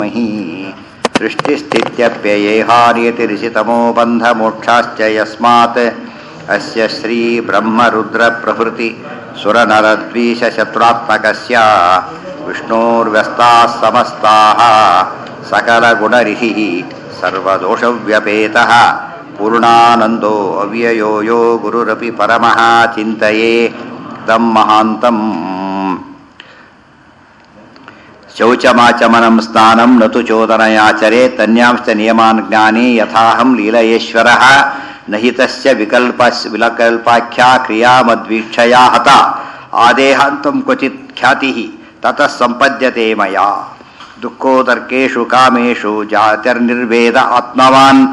मही सृष्टिस्थित्यप्ययेहार्यतिरिषितमो बन्धमोक्षाश्च यस्मात् अस्य श्रीब्रह्मरुद्रप्रभृति सुरनरद्वीषशत्रुरात्मकस्य विष्णोर्व्यस्ताः समस्ताः सकलगुणरिहिः सर्वदोषव्यपेतः पूर्णानन्दो अव्ययो यो गुरुरपि परमः चिन्तये तं महान्तम् ಶೌಚಮಾಚಮನಂ ಸ್ನಾನಂ ನತು ಚೋದನಯಾಚರೆ ತನ್ಯಾಂಶ್ಚ ನಿಯಮಾನ್ ಜ್ಞಾನಿ ಯಥಾಹಂ ಲೀಲಯೇಶ್ವರಃ ನಹಿತಸ್ಯ ವಿಕಲ್ಪ ವಿಲಕಲ್ಪಾಖ್ಯಾ ಕ್ರಿಯಾ ಮದ್ವೀಕ್ಷಯಾ ಹತ ಆದೇಹಾಂತಂ ಕ್ವಚಿತ್ ಖ್ಯಾತಿ ತತಃ ಸಂಪದ್ಯತೆ ಮಯಾ ದುಃಖೋದರ್ಕೇಷು ಕಾಮೇಷು ಜಾತಿರ್ನಿರ್ವೇದ ಆತ್ಮವಾನ್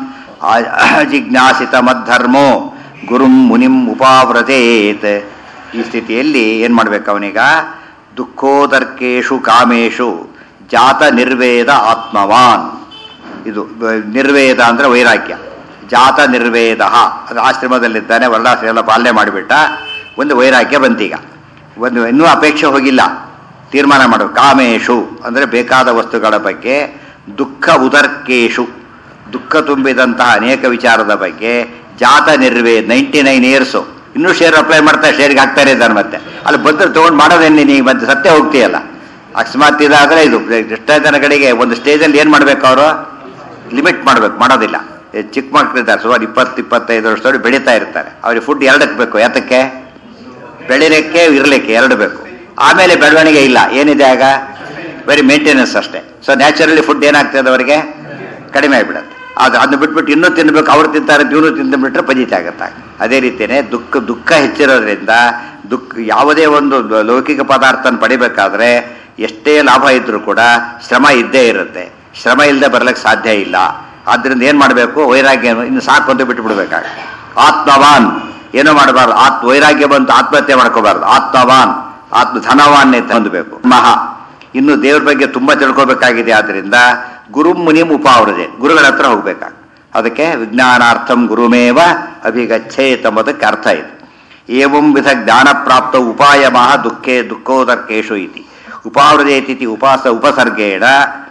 ಜಿಜ್ಞಾಸಿತ ಮದ್ಧರ್ಮೋ ಗುರುಂ ಮುನಿಂ ಉಪಾವ್ರತೇತ್ ಈ ಸ್ಥಿತಿಯಲ್ಲಿ ಏನು ಮಾಡ್ಬೇಕು ಅವನೀಗ ದುಃಖೋದರ್ಕೇಶು ಕಾಮೇಶು ಜಾತ ನಿರ್ವೇದ ಆತ್ಮವಾನ್ ಇದು ನಿರ್ವೇದ ಅಂದರೆ ವೈರಾಗ್ಯ ಜಾತ ನಿರ್ವೇದ ಅದು ಆಶ್ರಮದಲ್ಲಿದ್ದಾನೆ ವರ್ಣಾಶ್ರಮ ಎಲ್ಲ ಪಾಲನೆ ಮಾಡಿಬಿಟ್ಟ ಒಂದು ವೈರಾಗ್ಯ ಬಂತೀಗ ಒಂದು ಇನ್ನೂ ಅಪೇಕ್ಷೆ ಹೋಗಿಲ್ಲ ತೀರ್ಮಾನ ಮಾಡು ಕಾಮೇಶು ಅಂದರೆ ಬೇಕಾದ ವಸ್ತುಗಳ ಬಗ್ಗೆ ದುಃಖ ಉದರ್ಕೇಶು ದುಃಖ ತುಂಬಿದಂತಹ ಅನೇಕ ವಿಚಾರದ ಬಗ್ಗೆ ಜಾತ ನಿರ್ವೇದ ನೈಂಟಿ ನೈನ್ ಇಯರ್ಸು ಇನ್ನೂ ಶೇರ್ ಅಪ್ಲೈ ಮಾಡ್ತಾರೆ ಶೇರ್ಗೆ ಹಾಕ್ತಾರೆ ಇದ್ದಾನೆ ಮತ್ತೆ ಅಲ್ಲಿ ಬಂದ್ರೆ ತೊಗೊಂಡು ಮಾಡೋದೇನು ನೀನು ಮತ್ತೆ ಸತ್ಯ ಹೋಗ್ತೀಯಲ್ಲ ಅಕಸ್ಮಾತ್ ಇದಾದರೆ ಇದು ಎಷ್ಟೋ ಜನಗಳಿಗೆ ಒಂದು ಸ್ಟೇಜಲ್ಲಿ ಏನು ಮಾಡಬೇಕು ಅವರು ಲಿಮಿಟ್ ಮಾಡಬೇಕು ಮಾಡೋದಿಲ್ಲ ಈ ಚಿಕ್ಕ ಮಕ್ಕಳಿದ್ದಾರೆ ಸುಮಾರು ಇಪ್ಪತ್ತು ಇಪ್ಪತ್ತೈದು ವರ್ಷದವ್ರು ಬೆಳೀತಾ ಇರ್ತಾರೆ ಅವ್ರಿಗೆ ಫುಡ್ ಎರಡಕ್ಕೆ ಬೇಕು ಯಾತಕ್ಕೆ ಬೆಳಿಲಿಕ್ಕೆ ಇರಲಿಕ್ಕೆ ಎರಡು ಬೇಕು ಆಮೇಲೆ ಬೆಳವಣಿಗೆ ಇಲ್ಲ ಏನಿದೆ ಆಗ ಬರೀ ಮೇಂಟೆನೆನ್ಸ್ ಅಷ್ಟೇ ಸೊ ನ್ಯಾಚುರಲಿ ಫುಡ್ ಏನಾಗ್ತದೆ ಅವರಿಗೆ ಕಡಿಮೆ ಆಗಿಬಿಡುತ್ತೆ ಅದು ಅದನ್ನ ಬಿಟ್ಬಿಟ್ಟು ಇನ್ನೂ ತಿನ್ನಬೇಕು ಅವ್ರು ತಿಂತಾರೆ ಇವನು ತಿಂದುಬಿಟ್ರೆ ಪಜಿತ ಆಗುತ್ತೆ ಅದೇ ರೀತಿಯೇ ದುಃಖ ದುಃಖ ಹೆಚ್ಚಿರೋದ್ರಿಂದ ದುಃಖ ಯಾವುದೇ ಒಂದು ಲೌಕಿಕ ಪದಾರ್ಥನ ಪಡಿಬೇಕಾದ್ರೆ ಎಷ್ಟೇ ಲಾಭ ಇದ್ರೂ ಕೂಡ ಶ್ರಮ ಇದ್ದೇ ಇರುತ್ತೆ ಶ್ರಮ ಇಲ್ಲದೆ ಬರ್ಲಿಕ್ಕೆ ಸಾಧ್ಯ ಇಲ್ಲ ಆದ್ದರಿಂದ ಏನು ಮಾಡಬೇಕು ವೈರಾಗ್ಯ ಇನ್ನು ಸಾಕು ಅಂತ ಬಿಟ್ಟು ಬಿಡ್ಬೇಕಾಗ ಆತ್ಮವಾನ್ ಏನೋ ಮಾಡಬಾರ್ದು ಆತ್ಮ ವೈರಾಗ್ಯ ಬಂತು ಆತ್ಮಹತ್ಯೆ ಮಾಡ್ಕೋಬಾರ್ದು ಆತ್ಮವಾನ್ ಆತ್ಮ ಧನವಾನ್ನೇ ಹೊಂದಬೇಕು ಮಹಾ ಇನ್ನು ದೇವ್ರ ಬಗ್ಗೆ ತುಂಬ ತಿಳ್ಕೊಬೇಕಾಗಿದೆ ಆದ್ರಿಂದ ಗುರು ಮುನಿಂ ಉಪಾವೃದೆ ಗುರುಗಳ ಹತ್ರ ಹೋಗ್ಬೇಕಾಗ ಅದಕ್ಕೆ ವಿಜ್ಞಾನಾರ್ಥಂ ಗುರುಮೇವ ಅಭಿಗಚ್ಚೇತ್ ಎಂಬುದಕ್ಕೆ ಅರ್ಥ ಇದೆ ಏವಂ ವಿಧ ಜ್ಞಾನ ಪ್ರಾಪ್ತ ಉಪಾಯ ಮಹ ದುಃಖೇ ದುಃಖೋದರ್ಕೇಶು ಇತಿ ಉಪಾವೃದೇತಿ ಉಪಾಸ ಉಪಸರ್ಗೇಣ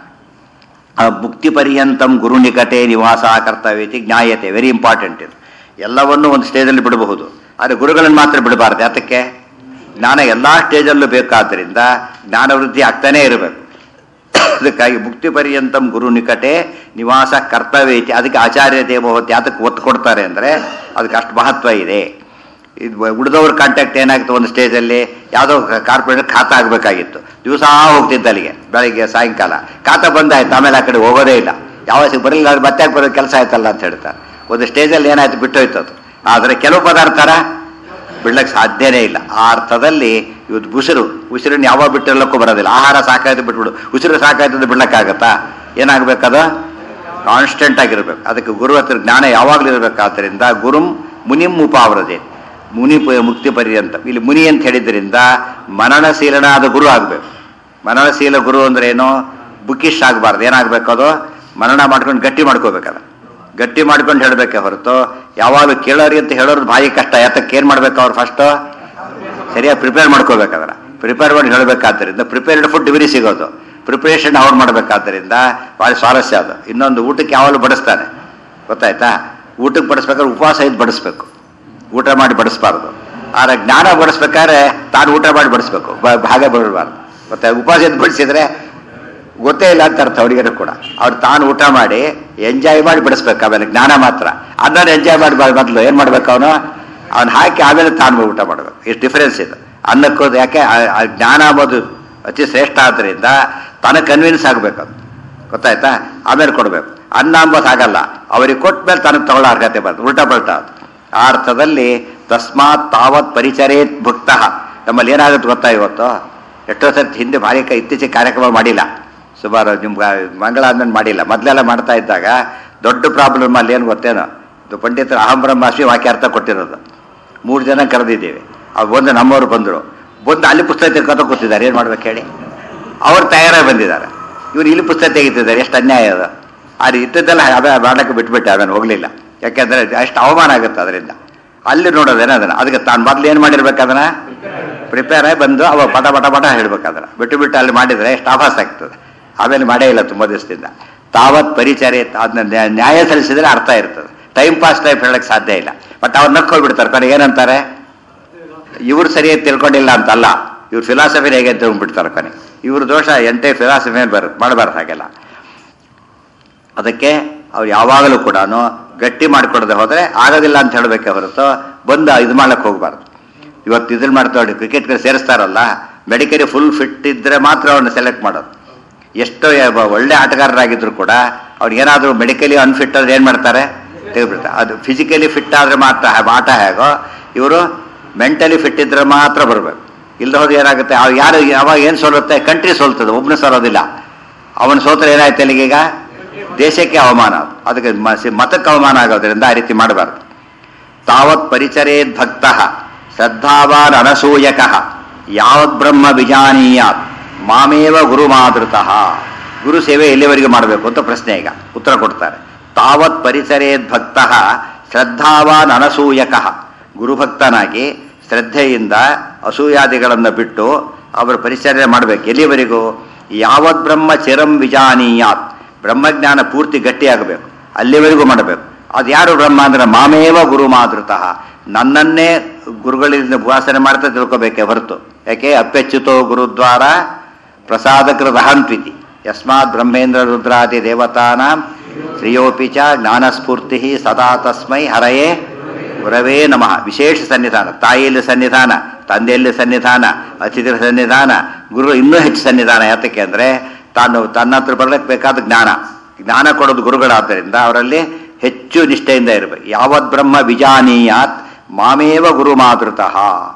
ಮುಕ್ತಿ ಪರ್ಯಂತಂ ಗುರು ನಿಕಟೆ ನಿವಾಸ ಕರ್ತವ್ಯತಿ ಜ್ಞಾಯತೆ ವೆರಿ ಇಂಪಾರ್ಟೆಂಟ್ ಇದು ಎಲ್ಲವನ್ನೂ ಒಂದು ಸ್ಟೇಜಲ್ಲಿ ಬಿಡಬಹುದು ಆದರೆ ಗುರುಗಳನ್ನು ಮಾತ್ರ ಬಿಡಬಾರ್ದು ಯಾತಕ್ಕೆ ಜ್ಞಾನ ಎಲ್ಲ ಸ್ಟೇಜಲ್ಲೂ ಬೇಕಾದ್ದರಿಂದ ಜ್ಞಾನವೃದ್ಧಿ ಆಗ್ತಾನೇ ಇರಬೇಕು ಅದಕ್ಕಾಗಿ ಮುಕ್ತಿ ಪರ್ಯಂತಂ ಗುರು ನಿಕಟೆ ನಿವಾಸ ಕರ್ತವ್ಯ ಐತಿ ಅದಕ್ಕೆ ಆಚಾರ್ಯ ದೇವಹತ್ಯ ಅದಕ್ಕೆ ಒತ್ತು ಕೊಡ್ತಾರೆ ಅಂದರೆ ಅದಕ್ಕೆ ಅಷ್ಟು ಮಹತ್ವ ಇದೆ ಇದು ಉಳಿದವ್ರ ಕಾಂಟ್ಯಾಕ್ಟ್ ಏನಾಗಿತ್ತು ಒಂದು ಸ್ಟೇಜಲ್ಲಿ ಯಾವುದೋ ಕಾರ್ಪೊರೇಟ್ ಖಾತಾ ಆಗಬೇಕಾಗಿತ್ತು ದಿವಸ ಹೋಗ್ತಿದ್ದ ಅಲ್ಲಿಗೆ ಬೆಳಗ್ಗೆ ಸಾಯಂಕಾಲ ಖಾತಾ ಬಂದಾಯ್ತು ಆಮೇಲೆ ಆ ಕಡೆ ಹೋಗೋದೇ ಇಲ್ಲ ಯಾವ ಬರಲಿಲ್ಲ ಅದು ಮತ್ತೆ ಬರೋ ಕೆಲಸ ಆಯ್ತಲ್ಲ ಅಂತ ಹೇಳ್ತಾರೆ ಒಂದು ಸ್ಟೇಜಲ್ಲಿ ಏನಾಯ್ತು ಬಿಟ್ಟೋಯ್ತು ಅದು ಆದರೆ ಕೆಲವು ಪದಾರ್ಥನ ಬಿಡ್ಲಕ್ಕೆ ಸಾಧ್ಯನೇ ಇಲ್ಲ ಆ ಅರ್ಥದಲ್ಲಿ ಇವತ್ತು ಉಸಿರು ಉಸಿರನ್ನು ಯಾವಾಗ ಬಿಟ್ಟಿರ್ಲಕ್ಕೂ ಬರೋದಿಲ್ಲ ಆಹಾರ ಸಾಕಾಯ್ತು ಬಿಟ್ಬಿಡು ಉಸಿರು ಸಾಕಾಯ್ತದ ಬಿಡ್ಲಕ್ಕಾಗತ್ತಾ ಏನಾಗಬೇಕದು ಕಾನ್ಸ್ಟೆಂಟ್ ಆಗಿರ್ಬೇಕು ಅದಕ್ಕೆ ಗುರು ಹತ್ರ ಜ್ಞಾನ ಯಾವಾಗಲೂ ಇರಬೇಕಾದ್ದರಿಂದ ಗುರುಂ ಮುನಿಂ ಉಪಾವರದೆ ಮುನಿ ಮುಕ್ತಿ ಪರ್ಯಂತ ಇಲ್ಲಿ ಮುನಿ ಅಂತ ಹೇಳಿದ್ರಿಂದ ಮನನಶೀಲನಾದ ಗುರು ಆಗಬೇಕು ಮನನಶೀಲ ಗುರು ಅಂದ್ರೆ ಏನು ಬುಕ್ಕಿಶ್ ಆಗಬಾರ್ದು ಏನಾಗಬೇಕು ಅದು ಮನನ ಮಾಡ್ಕೊಂಡು ಗಟ್ಟಿ ಮಾಡ್ಕೋಬೇಕದ ಗಟ್ಟಿ ಮಾಡ್ಕೊಂಡು ಹೇಳಬೇಕೆ ಹೊರತು ಯಾವಾಗಲೂ ಕೇಳೋರಿ ಅಂತ ಹೇಳೋರು ಭಾರಿ ಕಷ್ಟ ಯಾತಕ್ಕೆ ಏನು ಮಾಡ್ಬೇಕು ಅವ್ರು ಫಸ್ಟು ಸರಿಯಾಗಿ ಪ್ರಿಪೇರ್ ಮಾಡ್ಕೋಬೇಕಾದ್ರೆ ಪ್ರಿಪೇರ್ ಮಾಡಿ ಹೇಳಬೇಕಾದ್ದರಿಂದ ಪ್ರಿಪೇರ್ಡ್ ಫುಡ್ ಡಿಗ್ರಿ ಸಿಗೋದು ಪ್ರಿಪ್ರೇಷನ್ ಅವ್ರು ಮಾಡಬೇಕಾದ್ದರಿಂದ ಭಾಳ ಸ್ವಾರಸ್ಯ ಅದು ಇನ್ನೊಂದು ಊಟಕ್ಕೆ ಯಾವಾಗಲೂ ಬಡಿಸ್ತಾನೆ ಗೊತ್ತಾಯ್ತಾ ಊಟಕ್ಕೆ ಬಡಿಸ್ಬೇಕಾದ್ರೆ ಉಪವಾಸ ಇದ್ದು ಬಡಿಸ್ಬೇಕು ಊಟ ಮಾಡಿ ಬಡಿಸ್ಬಾರ್ದು ಆದರೆ ಜ್ಞಾನ ಬಡಿಸ್ಬೇಕಾದ್ರೆ ತಾನು ಊಟ ಮಾಡಿ ಬಡಿಸ್ಬೇಕು ಹಾಗೆ ಬಡಬಾರ್ದು ಮತ್ತೆ ಉಪವಾಸ ಇದ್ದು ಬಡಿಸಿದ್ರೆ ಗೊತ್ತೇ ಇಲ್ಲ ಅಂತ ಅರ್ಥ ಅವ್ರಿಗೆ ಕೂಡ ಅವ್ರು ತಾನು ಊಟ ಮಾಡಿ ಎಂಜಾಯ್ ಮಾಡಿ ಬಿಡಿಸ್ಬೇಕು ಆಮೇಲೆ ಜ್ಞಾನ ಮಾತ್ರ ಅದನ್ನ ಎಂಜಾಯ್ ಮಾಡಿ ಮೊದಲು ಏನು ಮಾಡ್ಬೇಕು ಅವನು ಅವ್ನು ಹಾಕಿ ಆಮೇಲೆ ತಾನು ಊಟ ಮಾಡಬೇಕು ಎಷ್ಟು ಡಿಫರೆನ್ಸ್ ಇದೆ ಅನ್ನಕ್ಕೋದು ಯಾಕೆ ಆ ಜ್ಞಾನ ಅಂಬೋದು ಅತಿ ಶ್ರೇಷ್ಠ ಆದ್ದರಿಂದ ತನಗೆ ಕನ್ವಿನ್ಸ್ ಆಗಬೇಕು ಅದು ಗೊತ್ತಾಯ್ತಾ ಆಮೇಲೆ ಕೊಡಬೇಕು ಅನ್ನ ಅಂಬೋದು ಆಗಲ್ಲ ಅವ್ರಿಗೆ ಕೊಟ್ಟ ಮೇಲೆ ತನಗೆ ತಗೊಳ್ಳೋ ಅರ್ಹತೆ ಬರ್ತದೆ ಉಲ್ಟಾ ಪಲ್ಟಾ ಅದು ಆ ಅರ್ಥದಲ್ಲಿ ತಸ್ಮಾತ್ ತಾವತ್ ಪರಿಚರೇತ್ ಭಕ್ತ ನಮ್ಮಲ್ಲಿ ಏನಾಗುತ್ತೆ ಗೊತ್ತಾ ಇವತ್ತು ಎಷ್ಟೋ ಸರ್ತಿ ಹಿಂದೆ ಭಾರಿ ಇತ್ತೀಚೆಗೆ ಕಾರ್ಯಕ್ರಮ ಮಾಡಿಲ್ಲ ಸುಮಾರು ನಿಮ್ಮ ಮಂಗಳ ಆದ್ಮೇಲೆ ಮಾಡಿಲ್ಲ ಮೊದಲೆಲ್ಲ ಮಾಡ್ತಾ ಇದ್ದಾಗ ದೊಡ್ಡ ಪ್ರಾಬ್ಲಮ್ ಅಲ್ಲಿ ಏನು ಗೊತ್ತೇನೋ ಪಂಡಿತರು ಅಹಂ ಬ್ರಹ್ಮಾಸ್ಮಿ ವಾಕ್ಯಾರ್ಥ ಕೊಟ್ಟಿರೋದು ಮೂರು ಜನ ಕರೆದಿದ್ದೀವಿ ಅವ್ರು ಬಂದು ನಮ್ಮವರು ಬಂದರು ಬಂದು ಅಲ್ಲಿ ಪುಸ್ತಕ ತೆಗೆದು ಕೂತಿದ್ದಾರೆ ಏನು ಮಾಡ್ಬೇಕು ಹೇಳಿ ಅವ್ರು ತಯಾರಾಗಿ ಬಂದಿದ್ದಾರೆ ಇವ್ರು ಇಲ್ಲಿ ಪುಸ್ತಕ ತೆಗಿತಿದ್ದಾರೆ ಎಷ್ಟು ಅನ್ಯಾಯ ಅದು ಅದು ಇದ್ದದ್ದೆಲ್ಲ ಅದೇ ಮಾಡಕ್ಕೆ ಬಿಟ್ಬಿಟ್ಟೆ ಅದನ್ನು ಹೋಗಲಿಲ್ಲ ಯಾಕೆಂದರೆ ಅಷ್ಟು ಅವಮಾನ ಆಗುತ್ತೆ ಅದರಿಂದ ಅಲ್ಲಿ ನೋಡೋದೇನ ಅದನ್ನು ಅದಕ್ಕೆ ತಾನು ಮೊದಲು ಏನು ಮಾಡಿರ್ಬೇಕು ಅದನ್ನು ಪ್ರಿಪೇರ್ ಆಗಿ ಬಂದು ಅವ ಪಟ ಪಟ ಪಟ ಹೇಳ್ಬೇಕು ಅದನ್ನು ಬಿಟ್ಟು ಬಿಟ್ಟು ಅಲ್ಲಿ ಮಾಡಿದರೆ ಎಷ್ಟು ಆಭಾಸ ಆಗ್ತದೆ ಆಮೇಲೆ ಮಾಡೇ ಇಲ್ಲ ತುಂಬ ದಿವಸದಿಂದ ತಾವತ್ ಪರಿಚರ್ಯ ಅದನ್ನ ನ್ಯಾ- ನ್ಯಾಯ ಸಲ್ಲಿಸಿದ್ರೆ ಅರ್ಥ ಇರ್ತದೆ ಟೈಮ್ ಪಾಸ್ ಲೈಫ್ ಹೇಳಕ್ ಸಾಧ್ಯ ಇಲ್ಲ ಬಟ್ ಅವ್ರು ನಕ್ಕೋಗ್ಬಿಡ್ತಾರೆ ಕೊನೆಗೆ ಏನಂತಾರೆ ಇವ್ರು ಸರಿಯಾಗಿ ತಿಳ್ಕೊಂಡಿಲ್ಲ ಅಂತಲ್ಲ ಇವ್ರ ಫಿಲಾಸಫಿ ಹೇಗೆ ಅಂತ ಹೋಗ್ಬಿಡ್ತಾರೆ ಕೊನೆ ಇವ್ರ ದೋಷ ಎಂಟೇ ಫಿಲಾಸಫಿ ಮೇಲೆ ಬರುತ್ತೆ ಮಾಡಬಾರ್ದು ಹಾಗೆಲ್ಲ ಅದಕ್ಕೆ ಅವ್ರು ಯಾವಾಗಲೂ ಕೂಡ ಗಟ್ಟಿ ಮಾಡಿಕೊಡದೆ ಹೋದರೆ ಆಗೋದಿಲ್ಲ ಅಂತ ಹೇಳಬೇಕೆ ಹೊರತು ಬಂದು ಇದು ಮಾಡ್ಲಿಕ್ಕೆ ಹೋಗಬಾರ್ದು ಇವತ್ತು ಇದನ್ನ ಮಾಡ್ತಾವೆ ಕ್ರಿಕೆಟ್ಗೆ ಸೇರಿಸ್ತಾರಲ್ಲ ಮೆಡಿಕಲಿ ಫುಲ್ ಫಿಟ್ ಇದ್ದರೆ ಮಾತ್ರ ಅವ್ರನ್ನ ಸೆಲೆಕ್ಟ್ ಮಾಡೋದು ಎಷ್ಟೋ ಯ- ಒಳ್ಳೆ ಆಟಗಾರರಾಗಿದ್ರು ಕೂಡ ಅವ್ರಿಗೇನಾದರೂ ಮೆಡಿಕಲಿ ಅನ್ಫಿಟ್ ಆದ್ರೆ ಏನು ಮಾಡ್ತಾರೆ ತೆಗೆದ್ಬಿಡ್ತಾರೆ ಅದು ಫಿಸಿಕಲಿ ಫಿಟ್ ಆದರೆ ಮಾತ್ರ ಹ್ಯಾ- ಆಟ ಹೇಗೋ ಇವರು ಮೆಂಟಲಿ ಫಿಟ್ ಇದ್ರೆ ಮಾತ್ರ ಬರಬೇಕು ಇಲ್ಲದ ಹೋದ್ರೆ ಏನಾಗುತ್ತೆ ಅವ್ ಯಾರು ಯಾವಾಗ ಏನು ಸೋಲುತ್ತೆ ಕಂಟ್ರಿ ಸೋಲ್ತದೆ ಒಬ್ಬನು ಸೋಲೋದಿಲ್ಲ ಅವನು ಸೋತ್ರೆ ಏನಾಯ್ತು ಅಲ್ಲಿಗೀಗ ದೇಶಕ್ಕೆ ಅವಮಾನ ಅದು. ಅದಕ್ಕೆ ಮ- ಸಿ- ಮತಕ್ಕೆ ಅವಮಾನ ಆಗೋದ್ರಿಂದ ಆ ರೀತಿ ಮಾಡಬಾರ್ದು ತಾವತ್ ಪರಿಚರೇದ್ ಭಕ್ತ ಶ್ರದ್ಧಾವಾನ್ ಅನಸೂಯಕ ಯಾವತ್ ಬ್ರಹ್ಮ ವಿಜಾನೀಯಾತ್ ಮಾಮೇವ ಗುರು ಮಾದೃತಃ ಗುರು ಸೇವೆ ಎಲ್ಲಿವರೆಗೆ ಮಾಡಬೇಕು ಅಂತ ಪ್ರಶ್ನೆ ಈಗ ಉತ್ತರ ಕೊಡ್ತಾರೆ ತಾವತ್ ಪರಿಚರೇದ್ ಭಕ್ತ ಶ್ರದ್ಧಾವಾನ್ ಅನಸೂಯಕ ಗುರುಭಕ್ತನಾಗಿ ಶ್ರದ್ಧೆಯಿಂದ ಅಸೂಯಾದಿಗಳನ್ನು ಬಿಟ್ಟು ಅವರ ಪರಿಚರ್ಯ ಮಾಡಬೇಕು ಎಲ್ಲಿವರೆಗೂ ಯಾವತ್ ಬ್ರಹ್ಮ ಚಿರಂ ವಿಜಾನೀಯಾತ್ ಬ್ರಹ್ಮಜ್ಞಾನ ಪೂರ್ತಿ ಗಟ್ಟಿಯಾಗಬೇಕು ಅಲ್ಲಿವರೆಗೂ ಮಾಡಬೇಕು ಅದು ಯಾರು ಬ್ರಹ್ಮ ಅಂದ್ರೆ ಮಾಮೇವ ಗುರು ಮಾತೃತಃ ನನ್ನನ್ನೇ ಗುರುಗಳಿಂದ ಉಪಾಸನೆ ಮಾಡ್ತಾ ತಿಳ್ಕೊಬೇಕೆ ಹೊರತು ಯಾಕೆ ಅಪ್ಯಚ್ಯುತೋ ಗುರುದ್ವಾರ ಪ್ರಸಾದಕೃತ ಹಂತ್ವಿತಿ ಯಸ್ಮಾತ್ ಬ್ರಹ್ಮೇಂದ್ರ ರುದ್ರಾದಿ ದೇವತಾನಾಂ ಶ್ರೇಯೋಪಿ ಚ ಜ್ಞಾನಸ್ಫೂರ್ತಿ ಸದಾ ತಸ್ಮೈ ಹರಯೇ ಗುರವೇ ನಮಃ ವಿಶೇಷ ಸನ್ನಿಧಾನ ತಾಯಿಯಲ್ಲಿ ಸನ್ನಿಧಾನ ತಂದೆಯಲ್ಲಿ ಸನ್ನಿಧಾನ ಅತಿಥಿರ ಸನ್ನಿಧಾನ ಗುರು ಇನ್ನೂ ಹೆಚ್ಚು ಸನ್ನಿಧಾನ ಯಾತಕ್ಕೆ ಅಂದರೆ ತಾನು ತನ್ನ ಹತ್ರ ಬರ್ಲಿಕ್ಕೆ ಬೇಕಾದ ಜ್ಞಾನ ಜ್ಞಾನ ಕೊಡೋದು ಗುರುಗಳಾದ್ದರಿಂದ ಅವರಲ್ಲಿ ಹೆಚ್ಚು ನಿಷ್ಠೆಯಿಂದ ಇರಬೇಕು ಯಾವತ್ ಬ್ರಹ್ಮ ವಿಜಾನೀಯಾತ್ ಮಾಮೇವ ಗುರು ಮಾತೃತಃ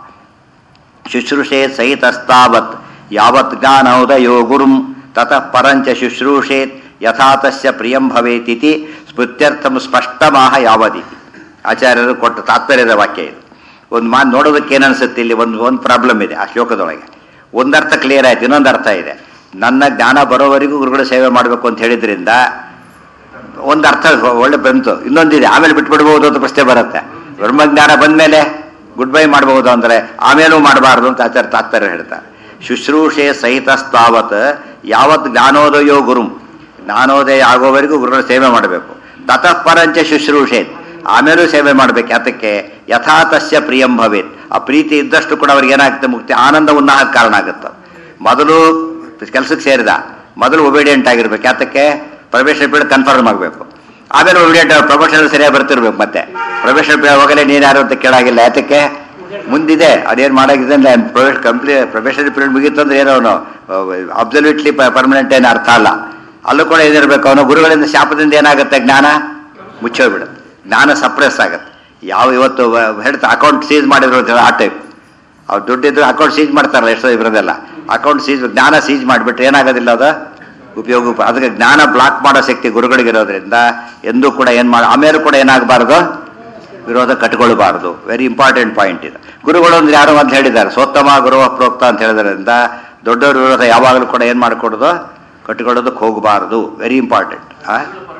ಶುಶ್ರೂಷೆ ಸಹಿತಸ್ತಾವತ್ ಯಾವತ್ ಜ್ಞಾನೋದಯೋ ಗುರುಂ ತತಃ ಪರಂಚ ಶುಶ್ರೂಷೇತ್ ಯಥಾ ತಸ್ಯ ಪ್ರಿಯಂ ಭವೇತಿತಿ ಸ್ಮೃತ್ಯರ್ಥಂ ಸ್ಪಷ್ಟಮಾಹ ಯಾವದಿತಿ ಆಚಾರ್ಯರು ಕೊಟ್ಟ ತಾತ್ಪರ್ಯದ ವಾಕ್ಯ ಇದು ಒಂದು ಮಾತು ನೋಡೋದಕ್ಕೆ ಏನನ್ಸುತ್ತೆ ಇಲ್ಲಿ ಒಂದು ಒಂದು ಪ್ರಾಬ್ಲಮ್ ಇದೆ ಆ ಶ್ಲೋಕದೊಳಗೆ ಒಂದರ್ಥ ಕ್ಲಿಯರ್ ಆಯ್ತು ಇನ್ನೊಂದು ಅರ್ಥ ಇದೆ ನನ್ನ ಜ್ಞಾನ ಬರೋವರೆಗೂ ಗುರುಗಳ ಸೇವೆ ಮಾಡಬೇಕು ಅಂತ ಹೇಳಿದ್ರಿಂದ ಒಂದು ಅರ್ಥ ಒಳ್ಳೆ ಬಂತು ಇನ್ನೊಂದಿದೆ ಆಮೇಲೆ ಬಿಟ್ಬಿಡ್ಬೋದು ಅಂತ ಪ್ರಶ್ನೆ ಬರುತ್ತೆ ಬ್ರಹ್ಮಜ್ಞಾನ ಬಂದ್ಮೇಲೆ ಗುಡ್ ಬೈ ಮಾಡಬಹುದು ಅಂದ್ರೆ ಆಮೇಲೂ ಮಾಡಬಾರ್ದು ಅಂತ ಆಚಾರ್ಯ ತಾತ್ಪರ್ಯ ಹೇಳ್ತಾರೆ ಶುಶ್ರೂಷೆ ಸಹಿತಸ್ತಾವತ್ ಯಾವತ್ ಜ್ಞಾನೋದಯೋ ಗುರುಂ ಜ್ಞಾನೋದಯ ಆಗೋವರೆಗೂ ಗುರುಗಳ ಸೇವೆ ಮಾಡಬೇಕು ತತಃ ಪರಂಚ ಶುಶ್ರೂಷೆ ಆಮೇಲೂ ಸೇವೆ ಮಾಡಬೇಕು ಯಾತಕ್ಕೆ ಯಥಾತಸ್ಯ ಪ್ರಿಯಂ ಭವೇತ್ ಆ ಪ್ರೀತಿ ಇದ್ದಷ್ಟು ಕೂಡ ಅವ್ರಿಗೆ ಏನಾಗುತ್ತೆ ಮುಕ್ತಿ ಆನಂದ ಉನ್ನಾಹಕ್ಕೆ ಕಾರಣ ಆಗುತ್ತೆ ಮೊದಲು ಕೆಲಸಕ್ಕೆ ಸೇರಿದ ಮೊದಲು ಒಬಿಡಿಯಂಟ್ ಆಗಿರ್ಬೇಕು ಯಾತಕ್ಕೆ ಪ್ರವೇಶ ಪೀರಿಯಡ್ ಕನ್ಫರ್ಮ್ ಆಗಬೇಕು ಆಮೇಲೆ ಒಬಿಡಿಯಂಟ್ ಪ್ರಮೋಷನ್ ಸರಿಯಾಗಿ ಬರ್ತಿರ್ಬೇಕು ಮತ್ತೆ ಪ್ರವೇಶ ಪೀರಿಯಡ್ ಹೋಗಲೇ ನೀನು ಯಾರು ಅಂತ ಕೇಳಾಗಿಲ್ಲ ಯಾತಕ್ಕೆ ಮುಂದಿದೆ ಅದೇನು ಮಾಡಾಗಿದೆ ಅಂದ್ರೆ ಪ್ರವೇಶ ಕಂಪ್ಲೀ ಪ್ರೊಫೆಷನಲ್ ಪೀರಿಯಡ್ ಮುಗೀತಂದ್ರೆ ಏನೋ ಅವನು ಅಬ್ಸಲ್ಯೂಟ್ಲಿ ಪರ್ಮನೆಂಟ್ ಏನು ಅರ್ಥ ಅಲ್ಲ ಅಲ್ಲೂ ಕೂಡ ಏನಿರ್ಬೇಕು ಅವನು ಗುರುಗಳಿಂದ ಶಾಪದಿಂದ ಏನಾಗುತ್ತೆ ಜ್ಞಾನ ಮುಚ್ಚೋಗ್ಬಿಡುತ್ತೆ ಜ್ಞಾನ ಸಪ್ರೆಸ್ ಆಗುತ್ತೆ ಯಾವ ಇವತ್ತು ಹೇಳ್ತಾ ಅಕೌಂಟ್ ಸೀಸ್ ಮಾಡಿದ್ರು ಅಂತ ಹೇಳಿ ಆ ಟೈಪ್ ಅವ್ರು ದುಡ್ಡಿದ್ರು ಅಕೌಂಟ್ ಸೀಜ್ ಮಾಡ್ತಾರಲ್ಲ ಎಷ್ಟೋ ಇಬ್ಬರದೆಲ್ಲ ಅಕೌಂಟ್ ಸೀಜ್ ಜ್ಞಾನ ಸೀಜ್ ಮಾಡಿಬಿಟ್ರೆ ಏನಾಗೋದಿಲ್ಲ ಅದು ಉಪಯೋಗ ಉಪ- ಅದಕ್ಕೆ ಜ್ಞಾನ ಬ್ಲಾಕ್ ಮಾಡೋ ಶಕ್ತಿ ಗುರುಗಳಿಗಿರೋದ್ರಿಂದ ಎಂದೂ ಕೂಡ ಏನು ಮಾಡಿ ಆಮೇಲೆ ಕೂಡ ಏನಾಗಬಾರ್ದು ವಿರೋಧ ಕಟ್ಕೊಳ್ಬಾರ್ದು ವೆರಿ ಇಂಪಾರ್ಟೆಂಟ್ ಪಾಯಿಂಟ್ ಇದು ಗುರುಗಳು ಅಂದ್ರೆ ಯಾರು ಅಂತ ಹೇಳಿದ್ದಾರೆ ಸೋತ್ತಮ ಗುರುವ ಪ್ರೋಕ್ತ ಅಂತ ಹೇಳಿದ್ರಿಂದ ದೊಡ್ಡವ್ರ ವಿರೋಧ ಯಾವಾಗಲೂ ಕೂಡ ಏನು ಮಾಡಿಕೊಡೋದು ಕಟ್ಕೊಳ್ಳೋದಕ್ಕೆ ಹೋಗಬಾರ್ದು ವೆರಿ ಇಂಪಾರ್ಟೆಂಟ್ ಆ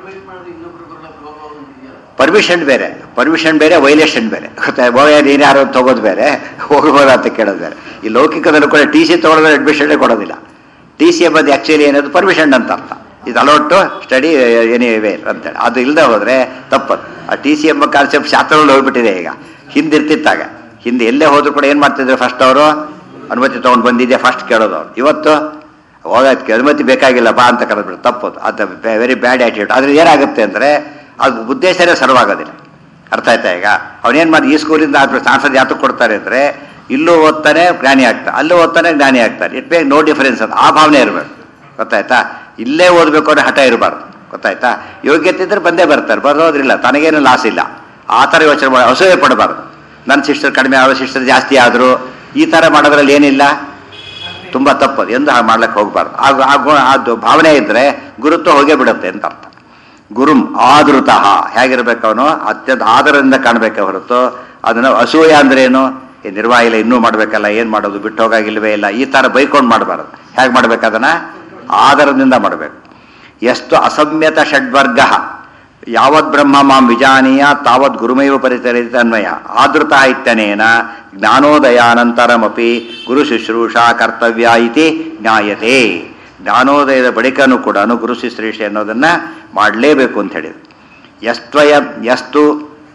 ಪರ್ಮಿಷನ್ ಬೇರೆ ಪರ್ಮಿಷನ್ ಬೇರೆ ವೈಲೇಷನ್ ಬೇರೆ ಗೊತ್ತಾ ಬೋಯ ನೀನು ಯಾರು ಅಂತ ತಗೋದು ಬೇರೆ ಹೋಗ್ಬೋದ ಅಂತ ಕೇಳೋದು ಬೇರೆ ಈ ಲೌಕಿಕದಲ್ಲೂ ಕೂಡ ಟಿ ಸಿ ತಗೊಳ್ಳೋದ್ರೆ ಅಡ್ಮಿಷನ್ನೇ ಕೊಡೋದಿಲ್ಲ ಟಿ ಸಿ ಎಂಬುದು ಆ್ಯಕ್ಚುಲಿ ಏನದು ಪರ್ಮಿಷನ್ ಅಂತ ಅರ್ಥ ಇದು ಅಲೌಟ್ ಸ್ಟಡಿ ಎನಿ ವೇರ್ ಅಂತೇಳಿ ಅದು ಇಲ್ಲದೆ ಹೋದರೆ ತಪ್ಪದು ಆ ಟಿ ಸಿ ಎಂಬ ಕಾನ್ಸೆಪ್ಟ್ ಶಾಸ್ತ್ರದಲ್ಲಿ ಹೋಗ್ಬಿಟ್ಟಿದೆ ಈಗ ಹಿಂದಿರ್ತಿತ್ತಾಗ ಹಿಂದೆ ಎಲ್ಲೇ ಹೋದ್ರು ಕೂಡ ಏನು ಮಾಡ್ತಿದ್ರು ಫಸ್ಟ್ ಅವರು ಅನುಮತಿ ತೊಗೊಂಡು ಬಂದಿದ್ಯಾ ಫಸ್ಟ್ ಕೇಳೋದು ಅವ್ರು ಇವತ್ತು ಹೋಗೋದಕ್ಕೆ ಅನುಮತಿ ಬೇಕಾಗಿಲ್ಲ ಬಾ ಅಂತ ಕರೆದ್ಬಿಟ್ಟು ತಪ್ಪದು ಅದು ವೆರಿ ಬ್ಯಾಡ್ ಆ್ಯಟಿಟ್ಯೂಡ್ ಆದರೆ ಏನಾಗುತ್ತೆ ಅಂದರೆ ಅದು ಉದ್ದೇಶನೇ ಸರ್ವಾಗೋದಿಲ್ಲ ಅರ್ಥ ಆಯ್ತಾ ಈಗ ಅವನೇನು ಮಾಡಿ ಈ ಸ್ಕೂಲಿಂದ ಟ್ರಾನ್ಸ್ಫರ್ ಯಾತಕ್ಕೆ ಕೊಡ್ತಾರೆ ಅಂದರೆ ಇಲ್ಲೂ ಓದ್ತಾನೆ ಜ್ಞಾನಿ ಆಗ್ತಾನೆ ಅಲ್ಲೂ ಓದ್ತಾನೆ ಜ್ಞಾನಿ ಆಗ್ತಾನೆ ಇಟ್ ಮೇಕ್ ನೋ ಡಿಫರೆನ್ಸ್ ಅಂತ ಆ ಭಾವನೆ ಇರಬೇಕು ಗೊತ್ತಾಯ್ತಾ ಇಲ್ಲೇ ಓದಬೇಕು ಅನ್ನೋ ಹಠ ಇರಬಾರ್ದು ಗೊತ್ತಾಯ್ತಾ ಯೋಗ್ಯತೆ ಇದ್ರೆ ಬಂದೇ ಬರ್ತಾರೆ ಬರೋದ್ರಿಲ್ಲ ತನಗೇನು ಲಾಸ್ ಇಲ್ಲ ಆ ಥರ ಯೋಚನೆ ಮಾಡಿ ಅಸೂಯೆ ಪಡಬಾರ್ದು ನನ್ನ ಸಿಸ್ಟರ್ ಕಡಿಮೆ ಅವರ ಸಿಸ್ಟರ್ ಜಾಸ್ತಿ ಆದರೂ ಈ ಥರ ಮಾಡೋದ್ರಲ್ಲಿ ಏನಿಲ್ಲ ತುಂಬ ತಪ್ಪದು ಎಂದು ಹಾಗೆ ಮಾಡ್ಲಿಕ್ಕೆ ಹೋಗಬಾರ್ದು ಆ ಆ ಗು- ಅದು ಭಾವನೆ ಇದ್ದರೆ ಗುರುತ್ವ ಹೋಗೇ ಬಿಡುತ್ತೆ ಅಂತ ಅರ್ಥ ಗುರುಂ ಆದೃತಃ ಹೇಗಿರ್ಬೇಕು ಅವನು ಅತ್ಯಂತ ಆದರದಿಂದ ಕಾಣಬೇಕೆ ಹೊರತು ಅದನ್ನು ಅಸೂಯ ಅಂದ್ರೇನು ಈ ನಿರ್ವಾಹಿಲ ಇನ್ನೂ ಮಾಡಬೇಕಲ್ಲ ಏನು ಮಾಡೋದು ಬಿಟ್ಟು ಹೋಗಾಗಿಲ್ವೇ ಇಲ್ಲ ಈ ಥರ ಬೈಕೊಂಡು ಮಾಡಬಾರ್ದು ಹೇಗೆ ಮಾಡ್ಬೇಕು ಅದನ್ನ ಆದರದಿಂದ ಮಾಡಬೇಕು ಎಷ್ಟು ಅಸಮ್ಯತ ಷಡ್ವರ್ಗ ಯಾವದ್ ಬ್ರಹ್ಮ ಮಾಂ ವಿಜಾನೀಯ ತಾವದ್ ಗುರುಮೈವ ಪರಿಚರಿತ ಅನ್ವಯ ಆದೃತ ಇತ್ಯನೇನ ಜ್ಞಾನೋದಯಾನಂತರಮಪಿ ಗುರು ಶುಶ್ರೂಷಾ ಕರ್ತವ್ಯ ಇತಿ ಜ್ಞಾಯತೆ ಜ್ಞಾನೋದಯದ ಬಳಿಕನೂ ಕೂಡ ಗುರು ಶುಶ್ರೂಷೆ ಅನ್ನೋದನ್ನು ಮಾಡಲೇಬೇಕು ಅಂತ ಹೇಳಿದ್ರು ಯಸ್ತ್ವಯ ಯಸ್ತು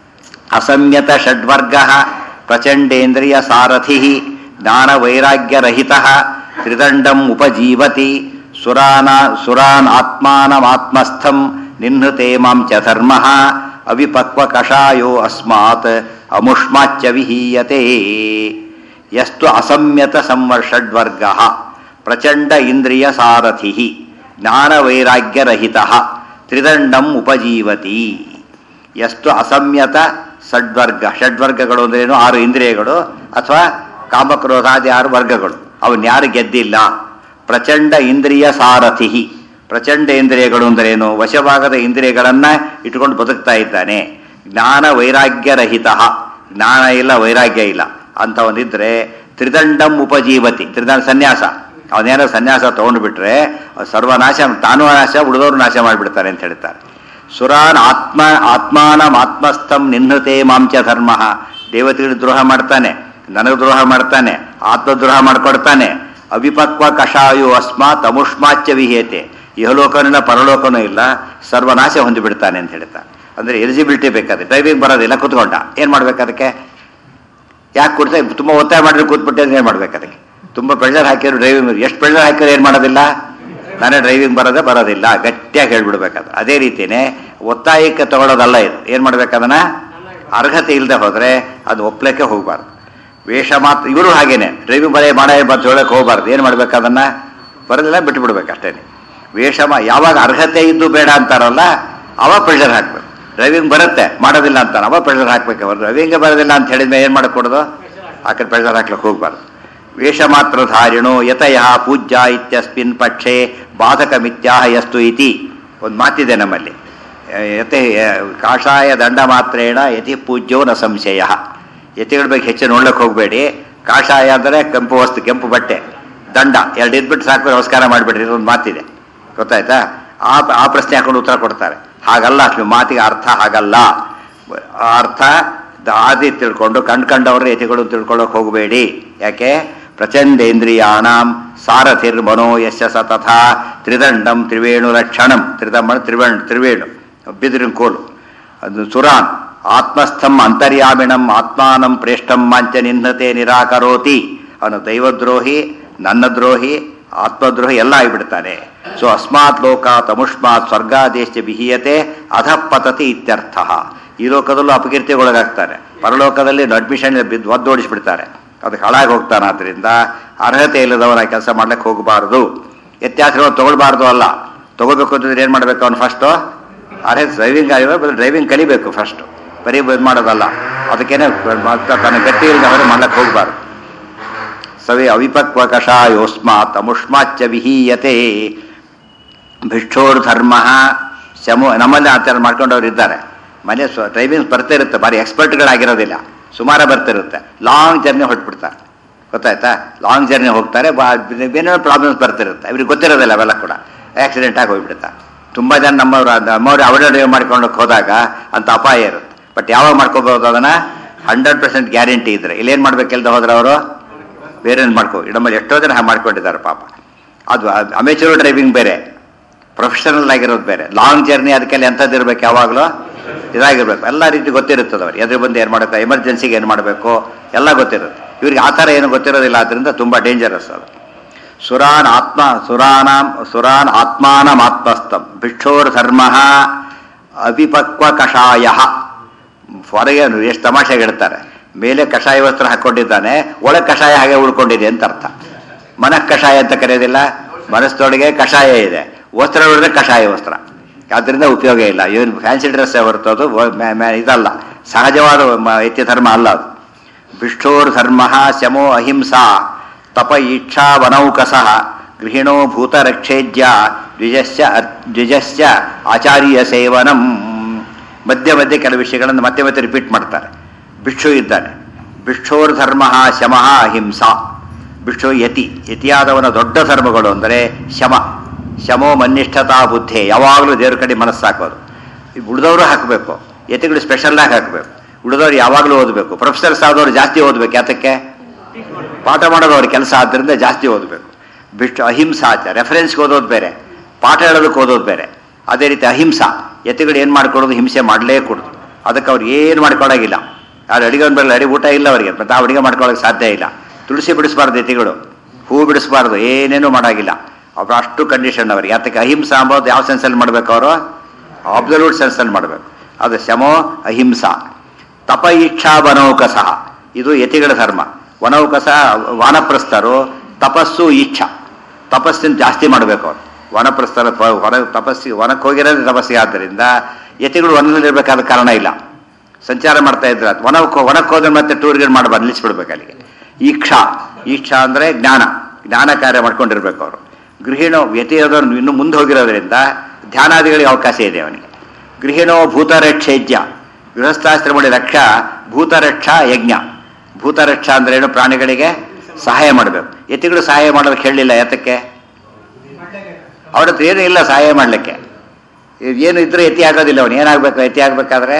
ಅಸಂಯತ ಷಡ್ವರ್ಗ ಪ್ರಚಂಡೇಂದ್ರಿಯ ಸಾರಥಿ ಜ್ಞಾನ ವೈರಾಗ್ಯರಹಿತ ತ್ರಿದಂಡಂ ಉಪಜೀವತಿ ಸುರಾನ ಸುರಾನ್ ಆತ್ಮಾನಮಾತ್ಮಸ್ಥಂ ನಿಹೃತೆ ಮಾಂ ಚ ಧರ್ಮ ಅವಿಪಕ್ವ ಕಷಾಯೋ ಅಸ್ಮಾತ್ ಅಮುಷ್ಮಾಚ್ಚ ವಿಹೀಯತೆ ಯಸ್ತು ಅಸಂಯತ ಸಂವರ್ಷಡ್ವರ್ಗ ಪ್ರಚಂಡ ಇಂದ್ರಿಯ ಸಾರಥಿ ಜ್ಞಾನ ವೈರಾಗ್ಯರಹಿತ ತ್ರಿದಂಡಂ ಉಪಜೀವತಿ ಎಷ್ಟು ಅಸಂಯತ ಷಡ್ವರ್ಗ ಷಡ್ವರ್ಗಗಳು ಅಂದ್ರೇನು ಆರು ಇಂದ್ರಿಯಗಳು ಅಥವಾ ಕಾಮಕ್ರೋಧಾದಿ ಆರು ವರ್ಗಗಳು ಅವನ್ ಯಾರು ಗೆದ್ದಿಲ್ಲ ಪ್ರಚಂಡ ಇಂದ್ರಿಯ ಸಾರಥಿ ಪ್ರಚಂಡ ಇಂದ್ರಿಯಗಳು ಅಂದ್ರೇನು ವಶಭಾಗದ ಇಂದ್ರಿಯಗಳನ್ನ ಇಟ್ಕೊಂಡು ಬದುಕ್ತಾ ಇದ್ದಾನೆ ಜ್ಞಾನ ವೈರಾಗ್ಯರಹಿತ ಜ್ಞಾನ ಇಲ್ಲ ವೈರಾಗ್ಯ ಇಲ್ಲ ಅಂತವನಿದ್ರೆ ತ್ರಿದಂಡಂ ಉಪಜೀವತಿ ತ್ರಿದಂಡ ಸನ್ಯಾಸ ಅವನೇನೋ ಸನ್ಯಾಸ ತಗೊಂಡು ಬಿಟ್ರೆ ಸರ್ವನಾಶ ತಾನು ನಾಶ ಉಳಿದವರು ನಾಶ ಮಾಡಿಬಿಡ್ತಾರೆ ಅಂತ ಹೇಳ್ತಾರೆ ಸುರಾನ್ ಆತ್ಮ ಆತ್ಮಾನಂ ಆತ್ಮಸ್ಥಂ ನಿಹೃತೆ ಮಾಂಚ ಧರ್ಮ ದೇವತೆಗಳು ದ್ರೋಹ ಮಾಡ್ತಾನೆ ನನಗೆ ದ್ರೋಹ ಮಾಡ್ತಾನೆ ಆತ್ಮದ್ರೋಹ ಮಾಡ್ಕೊಡ್ತಾನೆ ಅವಿಪಕ್ವ ಕಷಾಯು ಅಸ್ಮಾತ್ ಅಮುಷ್ಮಾಚ್ಯ ವಿಹೇತೆ ಇಹಲೋಕನಿಲ್ಲ ಪರಲೋಕನೂ ಇಲ್ಲ ಸರ್ವನಾಶ ಹೊಂದಿಬಿಡ್ತಾನೆ ಅಂತ ಹೇಳ್ತಾ ಅಂದ್ರೆ ಎಲಿಜಿಬಿಲಿಟಿ ಬೇಕಾದ್ರೆ ಡ್ರೈವಿಂಗ್ ಬರೋದಿಲ್ಲ ಕೂತ್ಕೊಂಡ ಏನು ಮಾಡ್ಬೇಕು ಅದಕ್ಕೆ ಯಾಕೆ ಕೊಡ್ತಾ ತುಂಬ ಒತ್ತಾಯ ಮಾಡಿದ್ರೆ ಕೂತ್ಬಿಟ್ಟೆ ಏನು ಮಾಡ್ಬೇಕು ಅದಕ್ಕೆ ತುಂಬ ಪ್ರೆಷರ್ ಹಾಕಿದ್ರು ಡ್ರೈವಿಂಗ್ ಎಷ್ಟು ಪ್ರೆಷರ್ ಹಾಕಿದ್ರೆ ಏನು ಮಾಡೋದಿಲ್ಲ ನಾನೇ ಡ್ರೈವಿಂಗ್ ಬರೋದೇ ಬರೋದಿಲ್ಲ ಗಟ್ಟಿಯಾಗಿ ಹೇಳ್ಬಿಡ್ಬೇಕಾದ್ರೆ ಅದೇ ರೀತಿಯೇ ಒತ್ತಾಯಕ್ಕೆ ತಗೊಳ್ಳೋದಲ್ಲ ಇದು ಏನು ಮಾಡ್ಬೇಕದನ್ನ ಅರ್ಹತೆ ಇಲ್ಲದೆ ಹೋದರೆ ಅದು ಒಪ್ಲಿಕ್ಕೆ ಹೋಗಬಾರ್ದು ವೇಷ ಮಾತ್ರ ಇವರು ಹಾಗೇನೆ ಡ್ರೈವಿಂಗ್ ಬರೇ ಮಾಡೇ ಬಂದು ಹೇಳಕ್ಕೆ ಹೋಗಬಾರ್ದು ಏನು ಮಾಡ್ಬೇಕು ಅದನ್ನು ಬರೋದಿಲ್ಲ ಬಿಟ್ಟು ಬಿಡ್ಬೇಕು ಅಷ್ಟೇ ವೇಷ ಮಾ ಯಾವಾಗ ಅರ್ಹತೆ ಇದ್ದು ಬೇಡ ಅಂತಾರಲ್ಲ ಅವಾಗ ಪ್ರೆಷರ್ ಹಾಕ್ಬೇಕು ಡ್ರೈವಿಂಗ್ ಬರುತ್ತೆ ಮಾಡೋದಿಲ್ಲ ಅಂತಾನೆ ಅವಾಗ ಪ್ರೆಷರ್ ಹಾಕ್ಬೇಕು ಅವ್ರು ಡ್ರೈವಿಂಗ್ ಬರೋದಿಲ್ಲ ಅಂತ ಹೇಳಿದ್ಮೇಲೆ ಏನು ಮಾಡಿಕೊಡೋದು ಆ ಕಡೆ ಪ್ರೆಷರ್ ಹಾಕ್ಲಿಕ್ಕೆ ಹೋಗಬಾರ್ದು ವೇಷ ಮಾತ್ರ ಧಾರಿಣೋ ಯತಯ ಪೂಜ್ಯ ಇತ್ಯಸ್ಮಿನ್ ಪಕ್ಷೆ ಬಾಧಕ ಮಿಥ್ಯಾಹ ಯಸ್ತು ಇತಿ ಒಂದು ಮಾತಿದೆ ನಮ್ಮಲ್ಲಿ ಯತೆ ಕಾಷಾಯ ದಂಡ ಮಾತ್ರೇಣ ಯತಿ ಪೂಜ್ಯೋ ನ ಸಂಶಯ ಯತಿಗಳ ಬಗ್ಗೆ ಹೆಚ್ಚು ನೋಡ್ಲಿಕ್ಕೆ ಹೋಗಬೇಡಿ ಕಾಷಾಯ ಅಂದರೆ ಕೆಂಪು ವಸ್ತು ಕೆಂಪು ಬಟ್ಟೆ ದಂಡ ಎರಡು ಇದ್ಬಿಟ್ಟು ಸಾಕು ನಮಸ್ಕಾರ ಮಾಡಿಬಿಡ್ರಿ ಒಂದು ಮಾತಿದೆ ಗೊತ್ತಾಯ್ತಾ ಆ ಆ ಪ್ರಶ್ನೆ ಹಾಕೊಂಡು ಉತ್ತರ ಕೊಡ್ತಾರೆ ಹಾಗಲ್ಲ ಅಷ್ಟು ಮಾತಿಗೆ ಅರ್ಥ ಹಾಗಲ್ಲ ಆ ಅರ್ಥ ಆದಿ ತಿಳ್ಕೊಂಡು ಕಂಡ್ಕಂಡವ್ರ ಯತಿಗಳು ತಿಳ್ಕೊಳ್ಳೋಕೆ ಹೋಗಬೇಡಿ ಯಾಕೆ ಪ್ರಚಂಡೇಂದ್ರಿಯಾಣಂ ಸಾರಥಿರ್ ಮನೋ ಯಶ ಸತಥಾ ತ್ರಿದಂಡಂ ತ್ರಿವೇಣು ಲಕ್ಷಣಂ ತ್ರಿದಂಬ ತ್ರಿವೇಣು ತ್ರಿವೇಣು ಬಿದಿರಿನ ಕೋಲು ಅದು ಸುರಾನ್ ಆತ್ಮಸ್ಥಂ ಅಂತರ್ಯಾಮಿಣಂ ಆತ್ಮಾನಂ ಪ್ರೇಷ್ಠಂ ಮಾಂಚ ನಿನ್ನತೆ ನಿರಾಕರೋತಿ ಅವನು ದೈವದ್ರೋಹಿ ನನ್ನ ದ್ರೋಹಿ ಆತ್ಮದ್ರೋಹಿ ಎಲ್ಲ ಆಗಿಬಿಡ್ತಾನೆ ಸೊ ಅಸ್ಮಾತ್ ಲೋಕಾತ್ ಅಮುಷ್ಮಾತ್ ಸ್ವರ್ಗಾದೇಶ ವಿಹೀಯತೆ ಅಧಪತತಿ ಇತ್ಯರ್ಥ ಈ ಲೋಕದಲ್ಲೂ ಅಪಕೀರ್ತಿಗೊಳಗಾಗ್ತಾನೆ ಪರಲೋಕದಲ್ಲಿ ಅಡ್ಮಿಷನ್ ಬಿದ್ದು ಒದ್ದೋಡಿಸ್ಬಿಡ್ತಾರೆ ಅದಕ್ಕೆ ಹಾಳಾಗಿ ಹೋಗ್ತಾನೆ ಆದ್ದರಿಂದ ಅರ್ಹತೆ ಇಲ್ಲದವನ ಕೆಲಸ ಮಾಡ್ಲಿಕ್ಕೆ ಹೋಗಬಾರ್ದು ವ್ಯತ್ಯಾಸಗಳು ತಗೊಳ್ಬಾರ್ದು ಅಲ್ಲ ತಗೋಬೇಕು ಅಂತಂದ್ರೆ ಏನು ಮಾಡಬೇಕು ಅವನು ಫಸ್ಟು ಅರ್ಹತೆ ಡ್ರೈವಿಂಗ್ ಆಗಿರೋ ಡ್ರೈವಿಂಗ್ ಕಲಿಬೇಕು ಫಸ್ಟು ಬರೀ ಇದು ಮಾಡೋದಲ್ಲ ಅದಕ್ಕೇನೆ ತನ್ನ ಗಟ್ಟಿ ಇಲ್ಲದವರು ಮಾಡ್ಲಿಕ್ಕೆ ಹೋಗಬಾರ್ದು ಸವೇ ಅವಿಪಕ್ವ ಕಷಾಯೋಸ್ಮಾತ್ ಅಮುಷ್ಮಾಚ್ಚ ವಿಹೀಯತೆ ಭಿಕ್ಷೋರ್ಧರ್ಮ ಶಮು ನಮ್ಮಲ್ಲಿ ಆ ಥರ ಮಾಡ್ಕೊಂಡವ್ರು ಇದ್ದಾರೆ ಮನೆ ಸ್ವ ಡ್ರೈವಿಂಗ್ ಬರ್ತಾ ಇರುತ್ತೆ ಭಾರಿ ಎಕ್ಸ್ಪರ್ಟ್ಗಳಾಗಿರೋದಿಲ್ಲ ಸುಮಾರು ಬರ್ತಿರುತ್ತೆ ಲಾಂಗ್ ಜರ್ನಿ ಹೊಟ್ಬಿಡ್ತಾರೆ ಗೊತ್ತಾಯ್ತಾ ಲಾಂಗ್ ಜರ್ನಿ ಹೋಗ್ತಾರೆ ಏನೇನೋ ಪ್ರಾಬ್ಲಮ್ಸ್ ಬರ್ತಿರುತ್ತೆ ಅವ್ರಿಗೆ ಗೊತ್ತಿರೋದಿಲ್ಲ ಅವೆಲ್ಲ ಕೂಡ ಆಕ್ಸಿಡೆಂಟ್ ಆಗಿ ಹೋಗ್ಬಿಡುತ್ತೆ ತುಂಬ ಜನ ನಮ್ಮವ್ರು ನಮ್ಮವ್ರು ಅವರೇ ಡ್ರೈವ್ ಮಾಡ್ಕೊಂಡೋಗಿ ಹೋದಾಗ ಅಂತ ಅಪಾಯ ಇರುತ್ತೆ ಬಟ್ ಯಾವಾಗ ಮಾಡ್ಕೋಬಹುದು ಅದನ್ನು ಹಂಡ್ರೆಡ್ ಪರ್ಸೆಂಟ್ ಗ್ಯಾರಂಟಿ ಇದ್ರೆ ಇಲ್ಲೇನು ಮಾಡ್ಬೇಕಿಲ್ದ ಹೋದ್ರೆ ಅವರು ಬೇರೆ ಮಾಡ್ಕೋ ನಮ್ಮಲ್ಲಿ ಎಷ್ಟೋ ಜನ ಹಾಗೆ ಮಾಡ್ಕೊಂಡಿದ್ದಾರೆ ಪಾಪ ಅದು ಅಮೇಚೂರ್ ಡ್ರೈವಿಂಗ್ ಬೇರೆ ಪ್ರೊಫೆಷನಲ್ ಆಗಿರೋದು ಬೇರೆ ಲಾಂಗ್ ಜರ್ನಿ ಅದಕ್ಕೆಲ್ಲ ಎಂಥದ್ದು ಇರಬೇಕು ಯಾವಾಗಲೂ ಇದಾಗಿರ್ಬೇಕು ಎಲ್ಲ ರೀತಿ ಗೊತ್ತಿರುತ್ತದೆ ಅವ್ರಿಗೆ ಎದುರು ಬಂದು ಏನು ಮಾಡಬೇಕು ಎಮರ್ಜೆನ್ಸಿಗೆ ಏನು ಮಾಡಬೇಕು ಎಲ್ಲ ಗೊತ್ತಿರುತ್ತೆ ಇವ್ರಿಗೆ ಆ ಥರ ಏನು ಗೊತ್ತಿರೋದಿಲ್ಲ ಆದ್ದರಿಂದ ತುಂಬ ಡೇಂಜರಸ್ ಅದು ಸುರಾನ್ ಆತ್ಮ ಸುರಾನಾಂ ಸುರಾನ್ ಆತ್ಮಾನಂ ಆತ್ಮಸ್ಥಂ ಭಿಕ್ಷೋರ್ ಧರ್ಮ ಅವಿಪಕ್ವ ಕಷಾಯ ಹೊರಗೆ ಎಷ್ಟು ತಮಾಷೆಗೆ ಇಡ್ತಾರೆ ಮೇಲೆ ಕಷಾಯ ವಸ್ತ್ರ ಹಾಕೊಂಡಿದ್ದಾನೆ ಒಳಗೆ ಕಷಾಯ ಹಾಗೆ ಉಳ್ಕೊಂಡಿದೆ ಅಂತ ಅರ್ಥ ಮನಃ ಕಷಾಯ ಅಂತ ಕರೆಯೋದಿಲ್ಲ ಮನಸ್ಸೊಳಗೆ ಕಷಾಯ ಇದೆ ವಸ್ತ್ರ ನೋಡಿದ್ರೆ ಕಷಾಯ ವಸ್ತ್ರ ಆದ್ದರಿಂದ ಉಪಯೋಗ ಇಲ್ಲ ಏನು ಫ್ಯಾನ್ಸಿ ಡ್ರೆಸ್ ಹೊರತೋದು ಇದಲ್ಲ ಸಹಜವಾದ ಎತ್ತಿ ಧರ್ಮ ಅಲ್ಲ ಅದು ಭಿಕ್ಷೋರ್ ಧರ್ಮ ಶಮೋ ಅಹಿಂಸಾ ತಪ ಈಕ್ಷಾ ವನೌಕಸ ಗೃಹಿಣೋ ಭೂತರಕ್ಷೇಜ್ಯ ದ್ವಿಜಸ್ಯ ದ್ವಿಜಸ್ಯ ಆಚಾರ್ಯ ಸೇವನಂ ಮಧ್ಯೆ ಮಧ್ಯೆ ಕೆಲವು ವಿಷಯಗಳನ್ನು ಮತ್ತೆ ಮತ್ತೆ ರಿಪೀಟ್ ಮಾಡ್ತಾರೆ ಭಿಕ್ಷು ಇದ್ದಾನೆ ಭಿಕ್ಷೋರ್ ಧರ್ಮ ಶಮ ಅಹಿಂಸಾ ಭಿಕ್ಷು ಯತಿ ಯತಿಯಾದವನ ದೊಡ್ಡ ಧರ್ಮಗಳು ಅಂದರೆ ಶಮ ಶಮೋ ಮನ್ನಿಷ್ಠತಾ ಬುದ್ಧಿ ಯಾವಾಗಲೂ ದೇವ್ರ ಕಡೆ ಮನಸ್ಸು ಹಾಕೋದು ಈ ಉಳಿದವರು ಹಾಕಬೇಕು ಯತಿಗಳು ಸ್ಪೆಷಲ್ಲಾಗಿ ಹಾಕಬೇಕು ಉಳಿದವ್ರು ಯಾವಾಗಲೂ ಓದಬೇಕು ಪ್ರೊಫೆಸರ್ಸ್ ಆದವ್ರು ಜಾಸ್ತಿ ಓದಬೇಕು ಯಾತಕ್ಕೆ ಪಾಠ ಮಾಡೋದು ಅವ್ರ ಕೆಲಸ ಆದ್ದರಿಂದ ಜಾಸ್ತಿ ಓದಬೇಕು ಬಿಟ್ಟು ಅಹಿಂಸಾಚ ರೆಫರೆನ್ಸ್ಗೆ ಓದೋದು ಬೇರೆ ಪಾಠ ಹೇಳೋದಕ್ಕೆ ಓದೋದು ಬೇರೆ ಅದೇ ರೀತಿ ಅಹಿಂಸಾ ಎತ್ತುಗಳು ಏನು ಮಾಡ್ಕೊಡೋದು ಹಿಂಸೆ ಮಾಡಲೇ ಕೊಡೋದು ಅದಕ್ಕೆ ಅವ್ರು ಏನು ಮಾಡ್ಕೊಳಗಿಲ್ಲ ಯಾರು ಅಡಿಗೆ ಒಂದು ಬರಲ್ಲ ಅಡಿ ಊಟ ಇಲ್ಲ ಅವರಿಗೆ ಮತ್ತೆ ಅಡಿಗೆ ಮಾಡ್ಕೊಳ್ಳೋಕೆ ಸಾಧ್ಯ ಇಲ್ಲ ತುಳಸಿ ಬಿಡಿಸಬಾರ್ದು ಎತ್ತಿಗಳು ಹೂ ಬಿಡಿಸಬಾರ್ದು ಏನೇನೂ ಮಾಡೋಗಿಲ್ಲ ಅವ್ರು ಅಷ್ಟು ಕಂಡೀಷನ್ ಅವ್ರಿಗೆ ಯಾತಕ್ಕೆ ಅಹಿಂಸಾ ಅಂಬೋದು ಯಾವ ಸೆನ್ಸಲ್ಲಿ ಮಾಡ್ಬೇಕು ಅವರು ಅಬ್ಸಲ್ಯೂಟ್ ಸೆನ್ಸಲ್ಲಿ ಮಾಡಬೇಕು ಅದು ಶಮೋ ಅಹಿಂಸಾ ತಪ ಇಚ್ಛಾ ವನೌಕಸ ಇದು ಯತಿಗಳ ಧರ್ಮ ವನೌಕಸ ವಾನಪ್ರಸ್ಥರು ತಪಸ್ಸು ಇಚ್ಛಾ ತಪಸ್ಸಿನ ಜಾಸ್ತಿ ಮಾಡಬೇಕು ಅವರು ವನಪ್ರಸ್ಥರ ತ್ವ- ಹೊರ ತಪಸ್ಸಿಗೆ ವನಕ್ಕೆ ಹೋಗಿರೋದೇ ತಪಸ್ಸಿಗೆ ಆದ್ದರಿಂದ ಯತಿಗಳು ವನದಲ್ಲಿರಬೇಕಾದ ಕಾರಣ ಇಲ್ಲ ಸಂಚಾರ ಮಾಡ್ತಾ ಇದ್ರ ವನಕ್ಕೆ ವನಕ್ಕೆ ಹೋದ್ರೆ ಮತ್ತೆ ಟೂರ್ಗೆ ಮಾಡಬಾರ್ದು ನಿಲ್ಲಿಸ್ಬಿಡ್ಬೇಕು ಅಲ್ಲಿಗೆ ಈಕ್ಷಾ ಈಕ್ಷಾ ಅಂದರೆ ಜ್ಞಾನ ಜ್ಞಾನ ಕಾರ್ಯ ಮಾಡ್ಕೊಂಡಿರ್ಬೇಕು ಅವರು ಗೃಹಿಣೋ ವ್ಯತಿಯೋದನ್ನು ಇನ್ನು ಮುಂದೆ ಹೋಗಿರೋದ್ರಿಂದ ಧ್ಯಾನಾದಿಗಳಿಗೆ ಅವಕಾಶ ಇದೆ ಅವನಿಗೆ ಗೃಹಿಣೋ ಭೂತರಕ್ಷೇಜ್ಯ ಗೃಹಸ್ಥಾಶ್ರಮಡಿ ರಕ್ಷಾ ಭೂತರಕ್ಷಾ ಯಜ್ಞ ಭೂತರಕ್ಷಾ ಅಂದ್ರೆ ಏನು ಪ್ರಾಣಿಗಳಿಗೆ ಸಹಾಯ ಮಾಡಬೇಕು ಯತಿಗಳು ಸಹಾಯ ಮಾಡೋದಕ್ಕೆ ಹೇಳಲಿಲ್ಲ ಯಾತಕ್ಕೆ ಅವ್ರ ಹತ್ರ ಏನೂ ಇಲ್ಲ ಸಹಾಯ ಮಾಡಲಿಕ್ಕೆ ಏನು ಇದ್ರೆ ಯತಿ ಆಗೋದಿಲ್ಲ ಅವನು ಏನಾಗಬೇಕು ಯತಿ ಆಗಬೇಕಾದ್ರೆ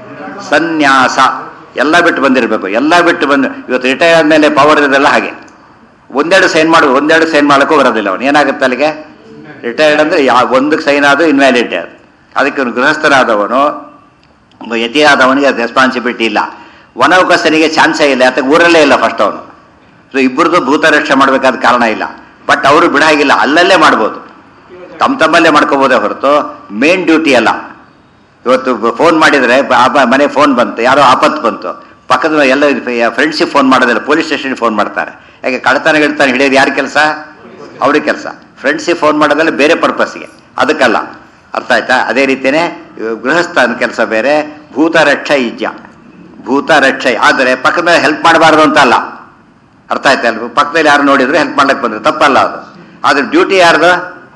ಸನ್ಯಾಸ ಎಲ್ಲ ಬಿಟ್ಟು ಬಂದಿರಬೇಕು ಎಲ್ಲ ಬಿಟ್ಟು ಬಂದು ಇವತ್ತು ರಿಟೈರ್ ಆದಮೇಲೆ ಪವರ್ ಇರೋದೆಲ್ಲ ಹಾಗೆ ಒಂದೆರಡು ಸೈನ್ ಮಾಡೋದು ಒಂದೆರಡು ಸೈನ್ ಮಾಡೋಕ್ಕೂ ಬರೋದಿಲ್ಲ ಅವನು ಏನಾಗುತ್ತೆ ಅಲ್ಲಿಗೆ ರಿಟೈರ್ಡ್ ಅಂದರೆ ಯಾವ ಒಂದಕ್ಕೆ ಸೈನ್ ಆದರೂ ಇನ್ವ್ಯಾಲಿಡ್ ಅದು ಅದಕ್ಕೆ ಅವನು ಗೃಹಸ್ಥರಾದವನು ಒಬ್ಬ ಯತಿಯಾದವನಿಗೆ ಅದು ರೆಸ್ಪಾನ್ಸಿಬಿಲಿಟಿ ಇಲ್ಲ ವನವಕಾಸನಿಗೆ ಚಾನ್ಸೇ ಇಲ್ಲ ಯಾತಕ್ಕೆ ಊರಲ್ಲೇ ಇಲ್ಲ ಫಸ್ಟ್ ಅವನು ಸೊ ಇಬ್ಬರದು ಭೂತ ರಕ್ಷೆ ಮಾಡಬೇಕಾದ ಕಾರಣ ಇಲ್ಲ ಬಟ್ ಅವರು ಬಿಡಾಗಿಲ್ಲ ಅಲ್ಲಲ್ಲೇ ಮಾಡ್ಬೋದು ತಮ್ಮ ತಮ್ಮಲ್ಲೇ ಮಾಡ್ಕೋಬೋದೇ ಹೊರತು ಮೇನ್ ಡ್ಯೂಟಿ ಅಲ್ಲ ಇವತ್ತು ಫೋನ್ ಮಾಡಿದರೆ ಮನೆ ಫೋನ್ ಬಂತು ಯಾರೋ ಆಪತ್ತು ಬಂತು ಪಕ್ಕದ ಎಲ್ಲ ಫ್ರೆಂಡ್ಸಿಗೆ ಫೋನ್ ಮಾಡೋದಿಲ್ಲ ಪೊಲೀಸ್ ಸ್ಟೇಷನ್ಗೆ ಫೋನ್ ಮಾಡ್ತಾರೆ ಯಾಕೆ ಕಳ್ತಾನೆ ಗಿಳ್ತಾನೆ ಹಿಡಿಯೋದು ಯಾರ ಕೆಲಸ ಅವ್ರಿಗೆ ಕೆಲಸ ಫ್ರೆಂಡ್ಸಿಗೆ ಫೋನ್ ಮಾಡೋದಲ್ಲ ಬೇರೆ ಪರ್ಪಸ್ಗೆ ಅದಕ್ಕಲ್ಲ ಅರ್ಥ ಆಯ್ತಾ ಅದೇ ರೀತಿಯೇ ಗೃಹಸ್ಥನ ಕೆಲಸ ಬೇರೆ ಭೂತ ರಕ್ಷ ಇಜ್ಜ ಭೂತ ರಕ್ಷ ಆದರೆ ಪಕ್ಕದ ಮೇಲೆ ಹೆಲ್ಪ್ ಮಾಡಬಾರ್ದು ಅಂತ ಅಲ್ಲ ಅರ್ಥ ಆಯ್ತಾ ಅಲ್ವ ಪಕ್ಕದಲ್ಲಿ ಯಾರು ನೋಡಿದ್ರು ಹೆಲ್ಪ್ ಮಾಡಕ್ಕೆ ಬಂದ್ರೆ ತಪ್ಪಲ್ಲ ಅದು ಆದ್ರೆ ಡ್ಯೂಟಿ ಯಾರ್ದು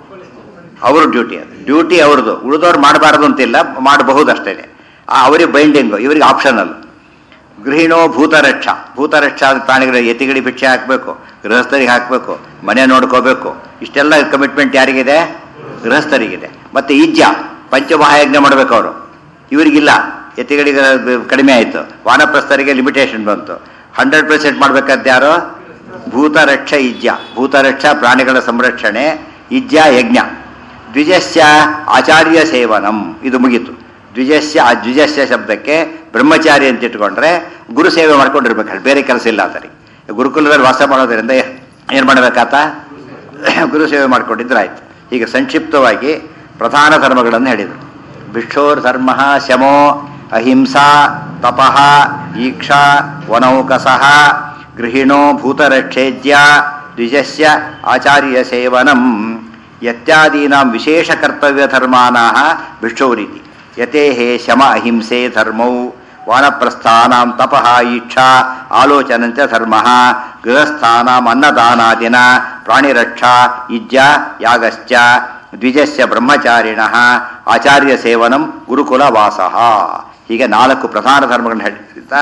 ಅವ್ರ ಡ್ಯೂಟಿ ಅದು ಡ್ಯೂಟಿ ಅವ್ರದ್ದು ಉಳಿದವ್ರು ಮಾಡಬಾರ್ದು ಅಂತಿಲ್ಲ ಮಾಡಬಹುದು ಅಷ್ಟೇ ಅವರಿಗೆ ಬೈಂಡಿಂಗು ಇವರಿಗೆ ಆಪ್ಷನಲ್ ಗೃಹಿಣೋ ಭೂತರಕ್ಷ ಭೂತರಕ್ಷ ಆದ ಪ್ರಾಣಿಗಳ ಯತಿಗಳಿಗೆ ಭಿಕ್ಷೆ ಹಾಕಬೇಕು ಗೃಹಸ್ಥರಿಗೆ ಹಾಕಬೇಕು ಮನೆ ನೋಡ್ಕೋಬೇಕು ಇಷ್ಟೆಲ್ಲ ಕಮಿಟ್ಮೆಂಟ್ ಯಾರಿಗಿದೆ ಗೃಹಸ್ಥರಿಗಿದೆ ಮತ್ತೆ ಇಜ್ಜ ಪಂಚಮಹಾಯಜ್ಞ ಮಾಡಬೇಕು ಅವರು ಇವರಿಗಿಲ್ಲ ಯತಿಗಳಿಗೆ ಕಡಿಮೆ ಆಯಿತು ವಾನಪ್ರಸ್ಥರಿಗೆ ಲಿಮಿಟೇಷನ್ ಬಂತು ಹಂಡ್ರೆಡ್ ಪರ್ಸೆಂಟ್ ಮಾಡ್ಬೇಕಾದ ಯಾರು ಭೂತರಕ್ಷ ಇಜ್ಜ ಭೂತರಕ್ಷ ಪ್ರಾಣಿಗಳ ಸಂರಕ್ಷಣೆ ಇಜ್ಜ ಯಜ್ಞ ದ್ವಿಜಸ್ಯ ಆಚಾರ್ಯ ಸೇವನಂ ಇದು ಮುಗೀತು ದ್ವಿಜಸ್ಯ ಆ ದ್ವಿಜಸ್ಯ ಶಬ್ದಕ್ಕೆ ಬ್ರಹ್ಮಚಾರಿ ಅಂತ ಇಟ್ಕೊಂಡ್ರೆ ಗುರು ಸೇವೆ ಮಾಡ್ಕೊಂಡಿರ್ಬೇಕು ಬೇರೆ ಕೆಲಸ ಇಲ್ಲ ಆತರಿಗೆ ಗುರುಕುಲದಲ್ಲಿ ವಾಸ ಮಾಡೋದ್ರಿಂದ ಏನು ಮಾಡಬೇಕಾತ ಗುರು ಸೇವೆ ಮಾಡ್ಕೊಂಡಿದ್ರೆ ಆಯ್ತು ಹೀಗೆ ಸಂಕ್ಷಿಪ್ತವಾಗಿ ಪ್ರಧಾನ ಧರ್ಮಗಳನ್ನು ಹೇಳಿದರು ಭಿಕ್ಷೋರ್ ಧರ್ಮ ಶಮೋ ಅಹಿಂಸಾ ತಪಃ ಈಕ್ಷಾ ವನೌಕಸಃ ಗೃಹಿಣೋ ಭೂತರಕ್ಷೇಜ್ಯ ದ್ವಿಜಸ್ಯ ಆಚಾರ್ಯ ಸೇವನಂ ಯತ್ಯಾದೀನಾಂ ವಿಶೇಷ ಕರ್ತವ್ಯ ಧರ್ಮಾನಾಹ ಭಿಕ್ಷೋರಿತಿ ಯತೇಹೇ ಶಮ ಅಹಿಂಸೆ ಧರ್ಮೌ ವಾನಪ್ರಸ್ಥಾನಾಂ ತಪಃ ಈಕ್ಷಾ ಆಲೋಚನಂಚ ಧರ್ಮ ಗೃಹಸ್ಥಾನಾಂ ಅನ್ನದಾನಾದಿನ ಪ್ರಾಣಿರಕ್ಷಾ ಇಜ್ಜ ಯಾಗಶ್ಚ ದ್ವಿಜಸ್ಯ ಬ್ರಹ್ಮಚಾರಿಣಃ ಆಚಾರ್ಯ ಸೇವನಂ ಗುರುಕುಲ ವಾಸಃ ಹೀಗೆ ನಾಲ್ಕು ಪ್ರಧಾನ ಧರ್ಮಗಳನ್ನು ಹೇಳ್ತಾ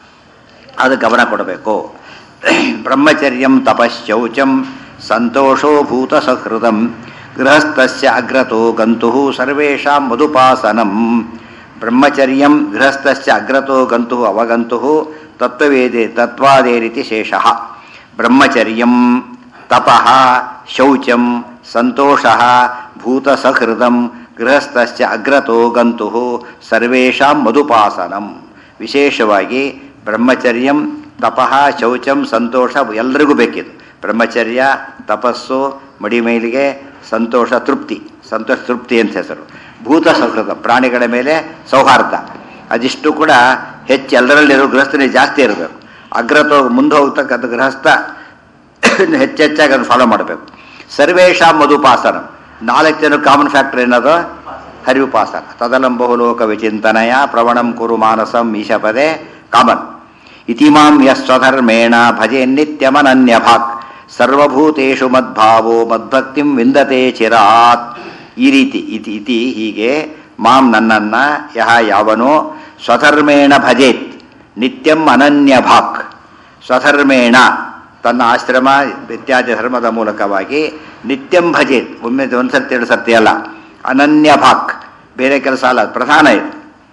ಅದು ಗಮನ ಕೊಡಬೇಕು ಬ್ರಹ್ಮಚರ್ಯಂ ತಪಶ್ಚೌಚಂ ಸಂತೋಷೋ ಭೂತ ಸಹೃದಂ ಗೃಹಸ್ಥಸ್ಯ ಅಗ್ರತೋ ಗಂತು ಸರ್ವೇಷಾಂ ಮಧುಪಾಸನಂ ಬ್ರಹ್ಮಚರ್ಯಂ ಗೃಹಸ್ಥಸ್ಯ ಅಗ್ರತೋ ಗಂತು ಅವಗಂತು ತತ್ವವೇದೆ ತತ್ವಾದೇ ರೀತಿ ಶೇಷಃ ಬ್ರಹ್ಮಚರ್ಯಂ ತಪಃ ಶೌಚಂ ಸಂತೋಷಃ ಭೂತ ಸಹೃದಂ ಗೃಹಸ್ಥಸ್ಯ ಅಗ್ರತೋ ಗಂತು ಸರ್ವೇಷಾಂ ಮಧುಪಾಸನಂ ವಿಶೇಷವಾಗಿ ಬ್ರಹ್ಮಚರ್ಯಂ ತಪಃ ಶೌಚಂ ಸಂತೋಷ ಎಲ್ಲರಿಗೂ ಬೇಕಿದು ಬ್ರಹ್ಮಚರ್ಯ ತಪಸ್ಸು ಮಡಿಮೇಲಿಗೆ ಸಂತೋಷ ತೃಪ್ತಿ ಸಂತೋಷ ತೃಪ್ತಿ ಅಂತ ಹೆಸರು ಭೂತ ಸೌಹೃದ ಪ್ರಾಣಿಗಳ ಮೇಲೆ ಸೌಹಾರ್ದ ಅದಿಷ್ಟು ಕೂಡ ಹೆಚ್ಚು ಎಲ್ಲರಲ್ಲಿರೋ ಗೃಹಸ್ಥನೇ ಜಾಸ್ತಿ ಇರಬೇಕು ಅಗ್ರತೋ ಮುಂದೆ ಹೋಗ್ತಕ್ಕಂಥ ಗೃಹಸ್ಥ ಹೆಚ್ಚೆಚ್ಚಾಗಿ ಅದನ್ನು ಫಾಲೋ ಮಾಡಬೇಕು ಸರ್ವೇಶಾಂ ಮಧುಪಾಸನ ನಾಲ್ಕು ಜನ ಕಾಮನ್ ಫ್ಯಾಕ್ಟರ್ ಏನದು ಹರಿವುಪಾಸನ ತದಲಂಬಹುಲೋಕ ವಿಚಿಂತನಯ ಪ್ರವಣಂ ಕುರು ಮಾನಸಂ ಈಶಪದೇ ಕಾಮನ್ ಇತಿಮಾಂ ಯಸ್ವಧರ್ಮೇಣ ಭಜೆ ನಿತ್ಯಮನನ್ಯಭಾಕ್ ಸರ್ವಭೂತೇಷು ಮದ್ಭಾವೋ ಮದ್ಭಕ್ತಿಂ ವಿಂದತೆ ಚಿರಾತ್ ಈ ರೀತಿ ಇತಿ ಇತಿ ಹೀಗೆ ಮಾಂ ನನ್ನನ್ನ ಯಹ ಯಾವನೋ ಸ್ವಧರ್ಮೇಣ ಭಜೇತ್ ನಿತ್ಯಂ ಅನನ್ಯಭಾಕ್ ಸ್ವಧರ್ಮೇಣ ತನ್ನ ಆಶ್ರಮ ಇತ್ಯಾದಿ ಧರ್ಮದ ಮೂಲಕವಾಗಿ ನಿತ್ಯಂ ಭಜೇತ್ ಒಮ್ಮೆ ಒಂದು ಸರ್ತಿ ಎರಡು ಸರ್ತಿ ಅಲ್ಲ ಅನನ್ಯ ಭಾಕ್ ಬೇರೆ ಕೆಲಸ ಅಲ್ಲ ಪ್ರಧಾನ ಇದು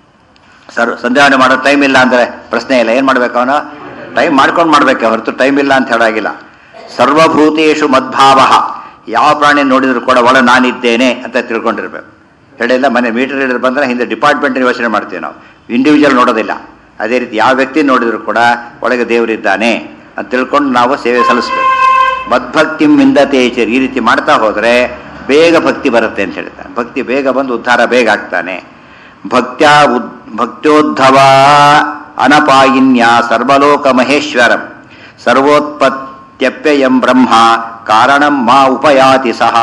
ಸರ್ ಸಂಧ್ಯಾವನೆ ಮಾಡೋ ಟೈಮ್ ಇಲ್ಲ ಅಂದರೆ ಪ್ರಶ್ನೆ ಇಲ್ಲ ಏನು ಮಾಡ್ಬೇಕು ಅವನು ಟೈಮ್ ಮಾಡ್ಕೊಂಡು ಮಾಡ್ಬೇಕು ಹೊರತು ಟೈಮ್ ಇಲ್ಲ ಅಂತ ಹೇಳಾಗಿಲ್ಲ ಸರ್ವಭೂತೇಶು ಮದ್ಭಾವ ಯಾವ ಪ್ರಾಣಿ ನೋಡಿದ್ರು ಕೂಡ ಒಳ ನಾನಿದ್ದೇನೆ ಅಂತ ತಿಳ್ಕೊಂಡಿರ್ಬೇಕು ಹೇಳಿಲ್ಲ ಮನೆ ಮೀಟರ್ ರೀಡರ್ ಬಂದರೆ ಹಿಂದೆ ಡಿಪಾರ್ಟ್ಮೆಂಟ್ ಯೋಚನೆ ಮಾಡ್ತೀವಿ ನಾವು ಇಂಡಿವಿಜುವಲ್ ನೋಡೋದಿಲ್ಲ ಅದೇ ರೀತಿ ಯಾವ ವ್ಯಕ್ತಿ ನೋಡಿದ್ರು ಕೂಡ ಒಳಗೆ ದೇವರಿದ್ದಾನೆ ಅಂತ ತಿಳ್ಕೊಂಡು ನಾವು ಸೇವೆ ಸಲ್ಲಿಸ್ಬೇಕು ಮದ್ಭಕ್ತಿ ಮಿಂದತೇಚರ್ ಈ ರೀತಿ ಮಾಡ್ತಾ ಹೋದರೆ ಬೇಗ ಭಕ್ತಿ ಬರುತ್ತೆ ಅಂತ ಹೇಳ್ತಾನೆ ಭಕ್ತಿ ಬೇಗ ಬಂದು ಉದ್ಧಾರ ಬೇಗ ಆಗ್ತಾನೆ ಭಕ್ತ್ಯಾ ಉದ್ ಭಕ್ತ್ಯೋದ್ಧವ ಅನಪಾಯಿನ್ಯ ಸರ್ವಲೋಕ ಮಹೇಶ್ವರಂ ಸರ್ವೋತ್ಪತ್ತ್ಯಪ್ಯಯಂ ಬ್ರಹ್ಮ ಕಾರಣಂ ಮಾ ಉಪಯಾತಿ ಸಹ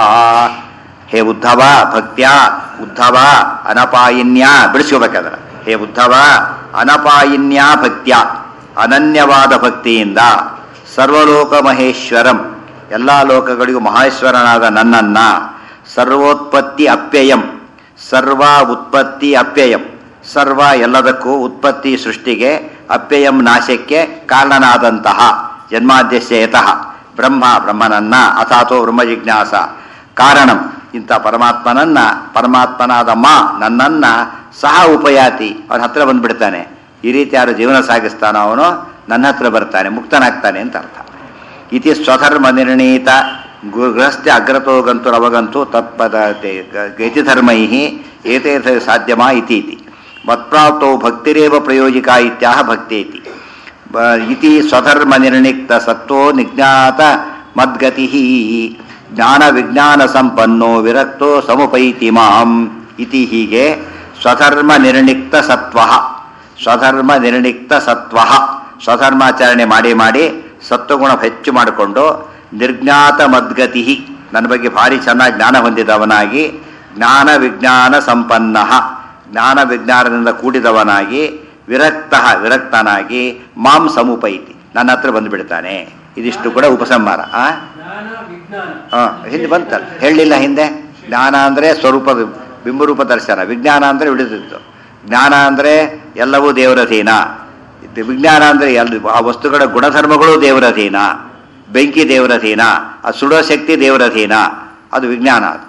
ಹೇ ಉದ್ಧವ ಭಕ್ತ್ಯ ಉದ್ಧವ ಅನಪಾಯಿನ್ಯ ಬಿಡಿಸ್ಕೋಬೇಕಾದ್ರೆ ಹೇ ಉದ್ಧವ ಅನಪಾಯಿನ್ಯ ಭಕ್ತ್ಯ ಅನನ್ಯವಾದ ಭಕ್ತಿಯಿಂದ ಸರ್ವಲೋಕ ಮಹೇಶ್ವರಂ ಎಲ್ಲ ಲೋಕಗಳಿಗೂ ಮಹೇಶ್ವರನಾದ ನನ್ನನ್ನ ಸರ್ವೋತ್ಪತ್ತಿ ಅಪ್ಯಯಂ ಸರ್ವ ಉತ್ಪತ್ತಿ ಅಪ್ಯಯಂ ಸರ್ವ ಎಲ್ಲದಕ್ಕೂ ಉತ್ಪತ್ತಿ ಸೃಷ್ಟಿಗೆ ಅಪ್ಯಯಂ ನಾಶಕ್ಕೆ ಕಾರಣನಾದಂತಹ ಜನ್ಮಾದ್ಯಸ್ಯ ಯತಃ ಬ್ರಹ್ಮ ಬ್ರಹ್ಮನನ್ನ ಅಥಾತೋ ಬ್ರಹ್ಮ ಜಿಜ್ಞಾಸ ಕಾರಣಂ ಇಂಥ ಪರಮಾತ್ಮನನ್ನ ಪರಮಾತ್ಮನಾದ ಮಾ ನನ್ನನ್ನ ಸಹ ಉಪಯಾತಿ ಅವನ ಹತ್ರ ಬಂದ್ಬಿಡ್ತಾನೆ ಈ ರೀತಿ ಯಾರು ಜೀವನ ಸಾಗಿಸ್ತಾನೋ ಅವನು ನನ್ನ ಹತ್ರ ಬರ್ತಾನೆ ಮುಕ್ತನಾಗ್ತಾನೆ ಅಂತ ಅರ್ಥ ಇತಿ ಸ್ವಧರ್ಮ ನಿರ್ಣೀತ ಗು- ಗೃಹಸ್ಥ್ಯ ಅಗ್ರತೋ ಗಂತು ಅವಗಂತು ತತ್ಪದ ಗತಿಧರ್ಮೈ ಏತೇ ಸಾಧ್ಯಮಾ ಇತಿ ಇತಿ ಮತ್ಪ್ರಾಪ್ತೌ ಭಕ್ತಿರೇವ ಪ್ರಯೋಜಿಕಾ ಇತ್ಯಾಹ ಭಕ್ತೇತಿ ಬ- ಇತಿ ಸ್ವಧರ್ಮ ನಿರ್ಣಿಕ್ತ ಸತ್ವೋ ನಿಜ್ಞಾತ ಮದ್ಗತಿ ಜ್ಞಾನ ವಿಜ್ಞಾನ ಸಂಪನ್ನೋ ವಿರಕ್ತೋ ಸಮುಪೈತಿ ಮಾಂ ಇತಿ ಹೀಗೆ ಸ್ವಧರ್ಮ ನಿರ್ಣಿಕ್ತ ಸತ್ವ ಸ್ವಧರ್ಮ ನಿರ್ಣಿಕ್ತ ಸತ್ವ ಸ್ವಧರ್ಮಾಚರಣೆ ಮಾಡಿ ಮಾಡಿ ಸತ್ವಗುಣ ಹೆಚ್ಚು ಮಾಡಿಕೊಂಡು ನಿರ್ಜ್ಞಾತ ಮದ್ಗತಿ ನನ್ನ ಬಗ್ಗೆ ಭಾರಿ ಚೆನ್ನಾಗಿ ಜ್ಞಾನ ಹೊಂದಿದವನಾಗಿ ಜ್ಞಾನ ವಿಜ್ಞಾನ ಸಂಪನ್ನ ಜ್ಞಾನ ವಿಜ್ಞಾನದಿಂದ ಕೂಡಿದವನಾಗಿ ವಿರಕ್ತ ವಿರಕ್ತನಾಗಿ ಮಾಂ ಸಮುಪೈತಿ ನನ್ನ ಹತ್ರ ಬಂದುಬಿಡ್ತಾನೆ ಇದಿಷ್ಟು ಕೂಡ ಉಪಸಂಹಾರ ಆ ಜ್ಞಾನ ವಿಜ್ಞಾನ ಆ, ಹಿಂದೆ ಬಂತಲ್ಲ ಹೇಳಲಿಲ್ಲ ಹಿಂದೆ ಜ್ಞಾನ ಅಂದರೆ ಸ್ವರೂಪದ ಬಿಂಬರೂಪ ದರ್ಶನ ವಿಜ್ಞಾನ ಅಂದರೆ ಉಳಿದಿತ್ತು ಜ್ಞಾನ ಅಂದರೆ ಎಲ್ಲವೂ ದೇವರಧೀನ ಇದು ವಿಜ್ಞಾನ ಅಂದರೆ ಎಲ್ಲ ಆ ವಸ್ತುಗಳ ಗುಣಧರ್ಮಗಳು ದೇವರಧೀನ ಬೆಂಕಿ ದೇವರಧೀನ ಆ ಸುಡೋ ಶಕ್ತಿ ದೇವರಧೀನ ಅದು ವಿಜ್ಞಾನ ಅದು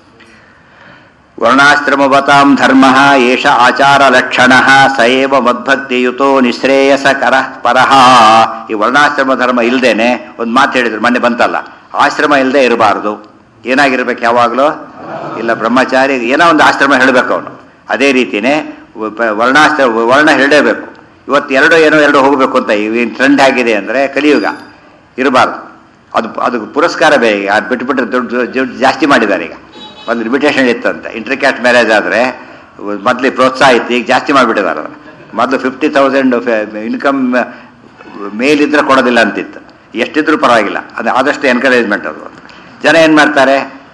ವರ್ಣಾಶ್ರಮವತಾಂ ಧರ್ಮ ಏಷ ಆಚಾರ ಲಕ್ಷಣ ಸ ಏವ ಮದ್ಭಕ್ತಿಯುತೋ ನಿಶ್ರೇಯಸಕರ ಪರಹ ಈ ವರ್ಣಾಶ್ರಮ ಧರ್ಮ ಇಲ್ದೇನೆ ಒಂದು ಮಾತು ಹೇಳಿದ್ರು ಮೊನ್ನೆ ಬಂತಲ್ಲ ಆಶ್ರಮ ಇಲ್ಲದೆ ಇರಬಾರ್ದು ಏನಾಗಿರ್ಬೇಕು ಯಾವಾಗಲೂ ಇಲ್ಲ ಬ್ರಹ್ಮಚಾರಿ ಏನೋ ಒಂದು ಆಶ್ರಮ ಹೇಳಬೇಕು ಅವನು ಅದೇ ರೀತಿನೇ ವ- ವರ್ಣಾಶ್ರಮ ವರ್ಣ ಹೇಳಲೇಬೇಕು ಇವತ್ತು ಎರಡು ಏನೋ ಎರಡು ಹೋಗಬೇಕು ಅಂತ ಈ ಟ್ರೆಂಡ್ ಆಗಿದೆ ಅಂದರೆ ಕಲಿಯುಗ ಇರಬಾರ್ದು ಅದು ಅದು ಪುರಸ್ಕಾರ ಬೇಗ ಅದು ಬಿಟ್ಬಿಟ್ರೆ ದುಡ್ಡು ದುಡ್ಡು ಜಾಸ್ತಿ ಮಾಡಿದ್ದಾರೆ ಈಗ ಒಂದು ಲಿಮಿಟೇಷನ್ ಇತ್ತಂತೆ ಇಂಟರ್ಕ್ಯಾಸ್ಟ್ ಮ್ಯಾರೇಜ್ ಆದರೆ ಮೊದಲು ಪ್ರೋತ್ಸಾಹ ಇತ್ತು ಈಗ ಜಾಸ್ತಿ ಮಾಡಿಬಿಟ್ಟಿದ್ದಾರೆ ಅದನ್ನು ಮೊದಲು ಫಿಫ್ಟಿ ತೌಸಂಡ್ ಇನ್ಕಮ್ ಮೇಲಿದ್ರೆ ಕೊಡೋದಿಲ್ಲ ಅಂತಿತ್ತು ಎಷ್ಟಿದ್ರೂ ಪರವಾಗಿಲ್ಲ ಅದು ಆದಷ್ಟು ಎನ್ಕರೇಜ್ಮೆಂಟ್ ಅದು ಜನ ಏನು ಮಾಡ್ತಾರೆ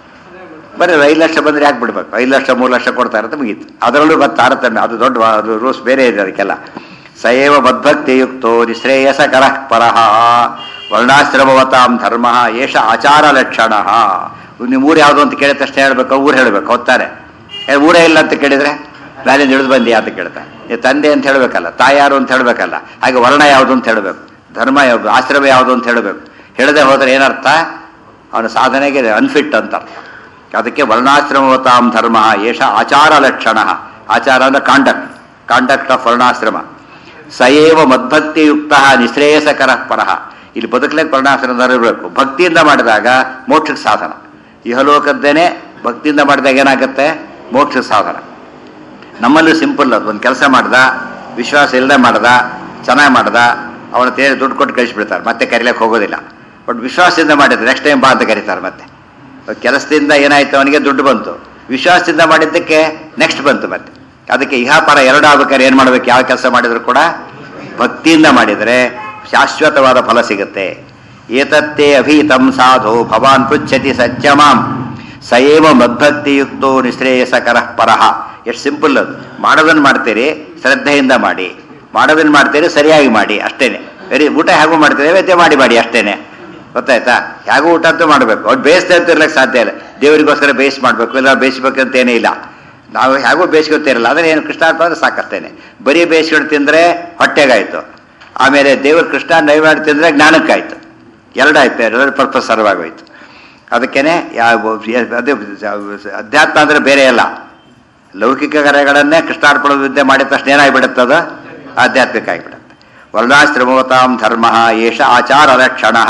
ಬರೀ ಐದು ಲಕ್ಷ ಬಂದರೆ ಯಾಕೆ ಬಿಡ್ಬೇಕು ಐದು ಲಕ್ಷ ಮೂರು ಲಕ್ಷ ಕೊಡ್ತಾರೆ ಅಂತ ಮುಗೀತು ಅದರಲ್ಲೂ ಮತ್ತೆ ತಾರತಮ್ಯ ಅದು ದೊಡ್ಡ ವಾ- ಅದು ರೂಲ್ಸ್ ಬೇರೆ ಇದೆ ಅದಕ್ಕೆಲ್ಲ ಸಯೇವ ಮದ್ಭಕ್ತಿಯುಕ್ತೋ ನಿಶ್ರೇಯಸ ಕರಃ ಪರಃ ವರ್ಣಾಶ್ರಮವತಾಂ ಧರ್ಮ ಏಷ ಆಚಾರ ಲಕ್ಷಣ ನಿಮ್ಮ ಊರು ಯಾವುದು ಅಂತ ಕೇಳಿದ ತಕ್ಷಣ ಹೇಳ್ಬೇಕು ಊರು ಹೇಳ್ಬೇಕು ಹೋಗ್ತಾರೆ ಏ, ಊರೇ ಇಲ್ಲ ಅಂತ ಕೇಳಿದ್ರೆ ನಾನೇನು ಹಿಡಿದು ಬಂದಿ ಅಂತ ಕೇಳ್ತಾರೆ ಏ, ತಂದೆ ಅಂತ ಹೇಳಬೇಕಲ್ಲ ತಾಯಾರು ಅಂತ ಹೇಳಬೇಕಲ್ಲ ಹಾಗೆ ವರ್ಣ ಯಾವುದು ಅಂತ ಹೇಳಬೇಕು ಧರ್ಮ ಯಾವುದು ಆಶ್ರಮ ಯಾವುದು ಅಂತ ಹೇಳಬೇಕು ಹೇಳದೆ ಹೋದರೆ ಏನರ್ಥ ಅವನ ಸಾಧನೆಗೆ ಅನ್ಫಿಟ್ ಅಂತ ಅರ್ಥ ಅದಕ್ಕೆ ವರ್ಣಾಶ್ರಮವತಾಂ ಧರ್ಮ ಏಷ ಆಚಾರ ಲಕ್ಷಣ ಆಚಾರ ಅಂದ್ರೆ ಕಾಂಡಕ್ಟ್ ಕಾಂಡಕ್ಟ್ ಆಫ್ ವರ್ಣಾಶ್ರಮ ಸಯೇವ ಮದ್ಭಕ್ತಿಯುಕ್ತ ನಿಶ್ರೇಯಸಕರ ಪರಹ ಇಲ್ಲಿ ಬದುಕಲಿಕ್ಕೆ ವರ್ಣಾಶ್ರಮದವ್ರು ಇರಬೇಕು ಭಕ್ತಿಯಿಂದ ಮಾಡಿದಾಗ ಮೋಕ್ಷಕ್ಕೆ ಸಾಧನ ಇಹಲೋಕದ್ದೇನೆ ಭಕ್ತಿಯಿಂದ ಮಾಡಿದಾಗ ಏನಾಗುತ್ತೆ ಮೋಕ್ಷಕ್ಕೆ ಸಾಧನ ನಮ್ಮಲ್ಲೂ ಸಿಂಪಲ್ ಅದು ಒಂದು ಕೆಲಸ ಮಾಡ್ದ ವಿಶ್ವಾಸ ಇಲ್ಲದೆ ಮಾಡ್ದ ಚೆನ್ನಾಗಿ ಮಾಡ್ದ ಅವನ ತೇರಿ ದುಡ್ಡು ಕೊಟ್ಟು ಕಳಿಸ್ಬಿಡ್ತಾರೆ ಮತ್ತೆ ಕರಿಲಿಕ್ಕೆ ಹೋಗೋದಿಲ್ಲ ಬಟ್ ವಿಶ್ವಾಸದಿಂದ ಮಾಡಿದ್ರೆ ನೆಕ್ಸ್ಟ್ ಟೈಮ್ ಬಾ ಅಂತ ಕರೀತಾರೆ ಮತ್ತೆ ಕೆಲಸದಿಂದ ಏನಾಯ್ತು ಅವನಿಗೆ ದುಡ್ಡು ಬಂತು ವಿಶ್ವಾಸದಿಂದ ಮಾಡಿದ್ದಕ್ಕೆ ನೆಕ್ಸ್ಟ್ ಬಂತು ಮತ್ತೆ ಅದಕ್ಕೆ ಇಹಾಪರ ಎರಡು ಆಗ್ಬೇಕಾದ್ರೆ ಏನು ಮಾಡ್ಬೇಕು ಯಾವ ಕೆಲಸ ಮಾಡಿದ್ರು ಕೂಡ ಭಕ್ತಿಯಿಂದ ಮಾಡಿದರೆ ಶಾಶ್ವತವಾದ ಫಲ ಸಿಗುತ್ತೆ ಏತತ್ತೇ ಅಭೀತಂ ಸಾಧು ಭವಾನ್ ಪೃಚ್ಛತಿ ಸತ್ಯಮಾಂ ಸಯೇವ ಮದ್ಭಕ್ತಿಯುಕ್ತೋ ನಿಶ್ರೇಯಸಕರ ಪರಹ ಎಷ್ಟು ಸಿಂಪಲ್ ಅದು ಮಾಡೋದನ್ನು ಮಾಡ್ತೀರಿ ಶ್ರದ್ಧೆಯಿಂದ ಮಾಡಿ ಮಾಡೋದನ್ನು ಮಾಡ್ತೀರಿ ಸರಿಯಾಗಿ ಮಾಡಿ ಅಷ್ಟೇನೆ ವೆರಿ ಊಟ ಹೇಗೂ ಮಾಡ್ತೀರಿ ವ್ಯತ್ಯ ಮಾಡಿ ಮಾಡಿ ಅಷ್ಟೇನೆ ಗೊತ್ತಾಯ್ತಾ ಹೇಗೂ ಊಟ ಅಂತೂ ಮಾಡಬೇಕು ಅವ್ರು ಬೇಯಿಸ್ತಾ ಇರ್ತಿರ್ಲಿಕ್ಕೆ ಸಾಧ್ಯ ಇಲ್ಲ ದೇವರಿಗೋಸ್ಕರ ಬೇಯಿಸಿ ಮಾಡಬೇಕು ಇಲ್ಲ ಬೇಯಿಸ್ಬೇಕಂತ ಏನೂ ಇಲ್ಲ ನಾವು ಹೇಗೂ ಬೇಯಿಸ್ಕೊತಿರಲ್ಲ ಆದರೆ ಏನು ಕೃಷ್ಣಾರ್ಪ ಅಂದ್ರೆ ಸಾಕಷ್ಟೇನೆ ಬರೀ ಬೇಯಿಸ್ಕೊಂಡು ತಿಂದರೆ ಹೊಟ್ಟೆಗಾಯ್ತು ಆಮೇಲೆ ದೇವರು ಕೃಷ್ಣ ನೈವೇದ್ಯ ತಿಂದರೆ ಜ್ಞಾನಕ್ಕಾಯ್ತು ಎರಡಾಯ್ತು ಎರಡು ಪರ್ಪಸ್ ಸರ್ವ್ ಆಗೋಯ್ತು ಅದಕ್ಕೇನೆ ಯಾವ ಅದೇ ಅಧ್ಯಾತ್ಮ ಅಂದರೆ ಬೇರೆ ಅಲ್ಲ ಲೌಕಿಕ ಕಾರ್ಯಗಳನ್ನೇ ಕೃಷ್ಣಾರ್ಪಣ ವಿದ್ಯೆ ಮಾಡಿದ ತಕ್ಷಣ ಏನಾಗ್ಬಿಡುತ್ತೆ ಅದು ಆಧ್ಯಾತ್ಮಿಕ ಆಗಿಬಿಡುತ್ತೆ ವರ್ಣಾಶ್ರಮವತಾಂ ಧರ್ಮ ಏಷ ಆಚಾರ ಲಕ್ಷಣ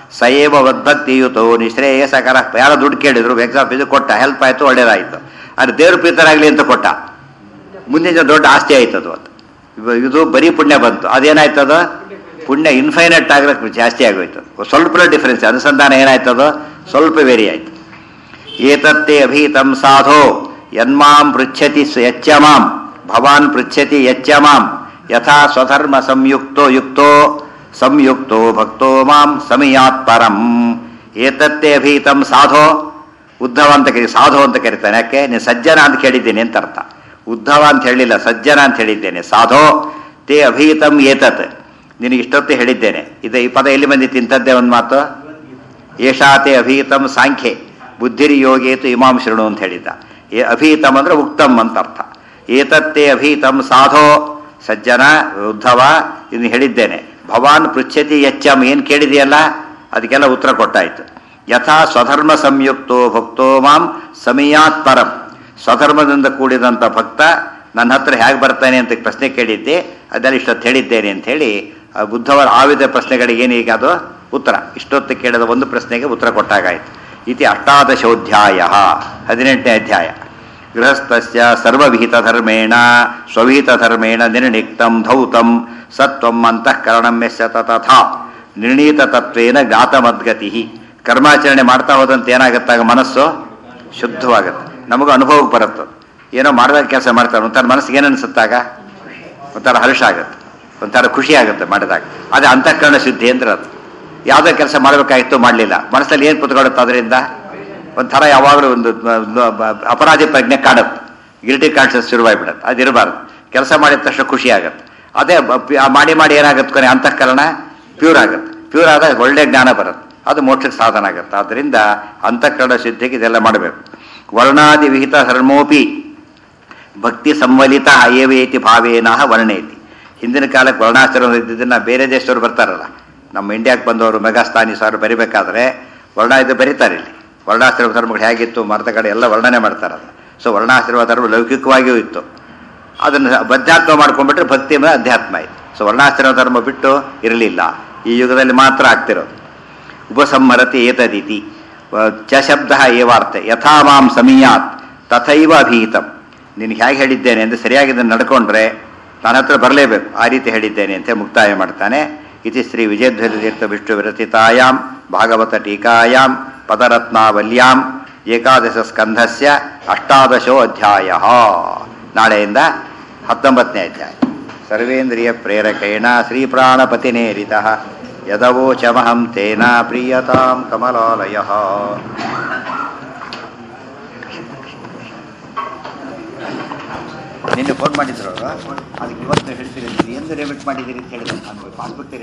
ಸಯೇವ ವದ್ಭಕ್ತಿಯುತೋ ನಿಶ್ರೇಯಸಕರ ಯಾರೋ ದುಡ್ಡು ಕೇಳಿದ್ರು ಎಕ್ಸಾಮ್ ಇದು ಕೊಟ್ಟ ಹೆಲ್ಪ್ ಆಯಿತು ಒಳ್ಳೇದಾಯಿತು ಆದರೆ ದೇವ್ರ ಪ್ರೀತರಾಗಲಿ ಅಂತ ಕೊಟ್ಟ ಮುಂದಿನ ಜನ ದೊಡ್ಡ ಆಸ್ತಿ ಆಯ್ತದು ಅದು ಇವ- ಇದು ಬರೀ ಪುಣ್ಯ ಬಂತು ಅದೇನಾಯ್ತದ ಪುಣ್ಯ ಇನ್ಫೈನಟ್ ಆಗಲಿಕ್ಕೆ ಜಾಸ್ತಿ ಆಗೋಯ್ತು ಸ್ವಲ್ಪ ಡಿಫ್ರೆನ್ಸ್ ಅನುಸಂಧಾನ ಏನಾಯ್ತದು ಸ್ವಲ್ಪ ವೇರಿ ಆಯ್ತು ಏತತ್ತೇ ಅಭೀತಂ ಸಾಧೋ ಯನ್ಮಾಂ ಪೃಚ್ಛತಿ ಸ- ಯಚ್ಚ ಮಾಂ ಭವಾನ್ ಪೃಚ್ಛತಿ ಯಚ್ಚ ಮಾಂ ಯಥಾ ಸ್ವಧರ್ಮ ಸಂಯುಕ್ತೋ ಯುಕ್ತೋ ಸಂಯುಕ್ತೋ ಭಕ್ತೋ ಮಾಂ ಸಮಿಯಾತ್ ಪರಂ ಏತತ್ತೇ ಅಭೀತಂ ಸಾಧೋ ಉದ್ಧವ ಅಂತ ಕರಿ ಸಾಧು ಅಂತ ಕರೀತಾನೆ ಯಾಕೆ ನೀನು ಸಜ್ಜನ ಅಂತ ಕೇಳಿದ್ದೇನೆ ಅಂತ ಅರ್ಥ ಉದ್ಧವ ಅಂತ ಹೇಳಿಲ್ಲ ಸಜ್ಜನ ಅಂತ ಹೇಳಿದ್ದೇನೆ ಸಾಧೋ ತೇ ಅಭೀತಂ ಏತತ್ ನಿನಗೆ ಇಷ್ಟೊತ್ತು ಹೇಳಿದ್ದೇನೆ ಇದು ಈ ಪದ ಎಲ್ಲಿ ಬಂದಿತ್ತು ಇಂಥದ್ದೇ ಒಂದು ಮಾತು ಏಷಾತೆ ಅಭೀತಂ ಸಾಂಖ್ಯೆ ಬುದ್ಧಿರಿ ಯೋಗೇತು ಇಮಾಂ ಶೃಣು ಅಂತ ಹೇಳಿದ್ದ ಏ ಅಭೀತಂ ಅಂದ್ರೆ ಉಕ್ತಂ ಅಂತ ಅರ್ಥ ಏತತ್ತೇ ಅಭೀತಂ ಸಾಧೋ ಸಜ್ಜನ ಉದ್ಧವ ಇದನ್ನು ಹೇಳಿದ್ದೇನೆ ಭವಾನ್ ಪೃಚ್ಛತಿ ಯಚ್ಚಂ ಏನು ಕೇಳಿದೆಯಲ್ಲ ಅದಕ್ಕೆಲ್ಲ ಉತ್ತರ ಕೊಟ್ಟಾಯ್ತು ಯಥಾ ಸ್ವಧರ್ಮ ಸಂಯುಕ್ತೋ ಭಕ್ತೋ ಮಾಂ ಸಮೀಯಾತ್ ಪರಂ ಸ್ವಧರ್ಮದಿಂದ ಕೂಡಿದಂಥ ಭಕ್ತ ನನ್ನ ಹತ್ರ ಹೇಗೆ ಬರ್ತಾನೆ ಅಂತ ಪ್ರಶ್ನೆ ಕೇಳಿದ್ದೆ ಅದೆಲ್ಲ ಇಷ್ಟೊತ್ತು ಹೇಳಿದ್ದೇನೆ ಅಂತ ಹೇಳಿ ಆ ಬುದ್ಧವರ ಆವಿದ ಪ್ರಶ್ನೆಗಳಿಗೆ ಏನೀಗ ಅದು ಉತ್ತರ ಇಷ್ಟೊತ್ತು ಕೇಳಿದ ಒಂದು ಪ್ರಶ್ನೆಗೆ ಉತ್ತರ ಕೊಟ್ಟಾಗಾಯಿತು ಇತಿ ಅಷ್ಟಾದಶೋಧ್ಯಾಯ ಹದಿನೆಂಟನೇ ಅಧ್ಯಾಯ ಗೃಹಸ್ಥಸ್ಯ ಸರ್ವವಿಹಿತ ಧರ್ಮೇಣ ಸ್ವವಿಹಿತ ಧರ್ಮೇಣ ನಿರ್ಣಿಕ್ತಂ ಧೌತಂ ಸತ್ವಂ ಅಂತಃಕರಣಂ ಯಸ್ಯ ತಥಾ ನಿರ್ಣೀತ ತತ್ವೇನ ಜ್ಞಾತಮದ್ಗತಿ ಕರ್ಮಾಚರಣೆ ಮಾಡ್ತಾ ಹೋದಂತೆ ಏನಾಗುತ್ತಾಗ ಮನಸ್ಸು ಶುದ್ಧವಾಗುತ್ತೆ ನಮಗೂ ಅನುಭವಕ್ಕೆ ಬರುತ್ತೆ ಏನೋ ಮಾಡಿದಾಗ ಕೆಲಸ ಮಾಡ್ತಾರೆ ಒಂಥರ ಮನಸ್ಸಿಗೆ ಏನು ಅನಿಸುತ್ತಾಗ ಒಂಥರ ಹರ್ಷ ಆಗುತ್ತೆ ಒಂಥರ ಖುಷಿ ಆಗುತ್ತೆ ಮಾಡಿದಾಗ ಅದೇ ಅಂತಃಕರಣ ಶುದ್ಧಿ ಅಂದ್ರೆ ಅದು ಯಾವುದೋ ಕೆಲಸ ಮಾಡಬೇಕಾಗಿತ್ತು ಮಾಡಲಿಲ್ಲ ಮನಸ್ಸಲ್ಲಿ ಏನು ಕುತ್ಕೊಳ್ಳುತ್ತೆ ಅದರಿಂದ ಒಂಥರ ಯಾವಾಗಲೂ ಒಂದು ಒಂದು ಅಪರಾಧಿ ಪ್ರಜ್ಞೆ ಕಾಡುತ್ತೆ ಗಿಲ್ಟಿ ಕಾನ್ಷಿಯಸ್ ಶುರುವಾಗ್ಬಿಡುತ್ತೆ ಅದಿರಬಾರ್ದು ಕೆಲಸ ಮಾಡಿದ ತಕ್ಷಣ ಖುಷಿ ಆಗುತ್ತೆ ಅದೇ ಬ- ಪಿ- ಆ ಮಾಡಿ ಮಾಡಿ ಏನಾಗುತ್ತೆ ಕೊನೆ ಅಂತಃಕರಣ ಪ್ಯೂರ್ ಆಗುತ್ತೆ ಪ್ಯೂರ್ ಆದಾಗ ಒಳ್ಳೆ ಜ್ಞಾನ ಬರುತ್ತೆ ಅದು ಮೋಕ್ಷಕ್ಕೆ ಸಾಧನ ಆಗುತ್ತೆ ಆದ್ದರಿಂದ ಅಂತಃಕರಣ ಶುದ್ಧಿಗೆ ಇದೆಲ್ಲ ಮಾಡಬೇಕು ವರ್ಣಾದಿ ವಿಹಿತ ಧರ್ಮೋಪಿ ಭಕ್ತಿ ಸಂವಲಿತ ಅಯವೇತಿ ಭಾವೇನ ವರ್ಣೇತಿ ಹಿಂದಿನ ಕಾಲಕ್ಕೆ ವರ್ಣಾಶ್ರಮ ಇದ್ದಿದ್ದನ್ನ ಬೇರೆ ದೇಶದವ್ರು ಬರ್ತಾರಲ್ಲ ನಮ್ಮ ಇಂಡಿಯಾಕ್ಕೆ ಬಂದವರು ಮೆಗಾಸ್ತಾನಿ ಸರ್ ಬರಿಬೇಕಾದ್ರೆ ವರ್ಣ ಇದು ಬರೀತಾರೆ ಇಲ್ಲಿ ವರ್ಣಾಶ್ರಮ ಧರ್ಮಗಳು ಹೇಗಿತ್ತು ಮರದ ಕಡೆ ಎಲ್ಲ ವರ್ಣನೆ ಮಾಡ್ತಾರಲ್ಲ ಸೊ ವರ್ಣಾಶ್ರಮ ಧರ್ಮ ಲೌಕಿಕವಾಗಿಯೂ ಇತ್ತು ಅದನ್ನು ಅಧ್ಯಾತ್ಮ ಮಾಡ್ಕೊಂಡ್ಬಿಟ್ರೆ ಭಕ್ತಿ ಮೇಲೆ ಅಧ್ಯಾತ್ಮ ಆಯಿತು ಸೊ ವರ್ಣಾಶ್ರಮ ಧರ್ಮ ಬಿಟ್ಟು ಇರಲಿಲ್ಲ ಈ ಯುಗದಲ್ಲಿ ಮಾತ್ರ ಆಗ್ತಿರೋದು ಉಪಸಂಹರತಿ ಏತದಿತಿ ವ- ಚ ಶಬ್ದ ಏವಾರ್ಥ ಯಥಾ ಮಾಂ ಸಮೀಯಾತ್ ತಥೈವ ಅಭೀತಂ ನಿನಗೆ ಹೇಗೆ ಹೇಳಿದ್ದೇನೆ ಎಂದು ಸರಿಯಾಗಿ ಇದನ್ನು ನಡ್ಕೊಂಡ್ರೆ ನನ್ನ ಹತ್ರ ಬರಲೇಬೇಕು ಆ ರೀತಿ ಹೇಳಿದ್ದೇನೆ ಅಂತ ಮುಕ್ತಾಯ ಮಾಡ್ತಾನೆ ಇತಿ ಶ್ರೀ ವಿಜಯಧ್ವಜತೀರ್ಥ ವಿಷ್ಣು ವಿರಚಿತಾಯಾಂ ಭಾಗವತ ಟೀಕಾಯಾಂ ಪದರತ್ನಾವಲ್ಯಾಂ ಏಕಾದಶ ಸ್ಕಂಧಸ್ಯ ಅಷ್ಟಾದಶೋ ಅಧ್ಯಾಯ ನಾಳೆಯಿಂದ ಹತ್ತೊಂಬತ್ತನೇ ಅಧ್ಯಾಯ ಸರ್ವೇಂದ್ರಿಯ ಪ್ರೇರಕೇಣ ಶ್ರೀಪ್ರಾಣಪತಿನೇರಿತ ಯದವೋಚಮಹಂ ತೇನ ಪ್ರೀಯತಾಂ ಕಮಲಾಲಯ ನಿನ್ನೆ ಫೋನ್ ಮಾಡಿದ್ರು ಅದಕ್ಕೆ ಇವತ್ತು ಹೇಳ್ತೀರಿ ಎಂದು ರೇಮಿಟ್ ಮಾಡಿದ್ದೀರಿ ಅಂತ ಹೇಳಿದ್ರು ನಾನು ಪಾಸ್ಬುಕ್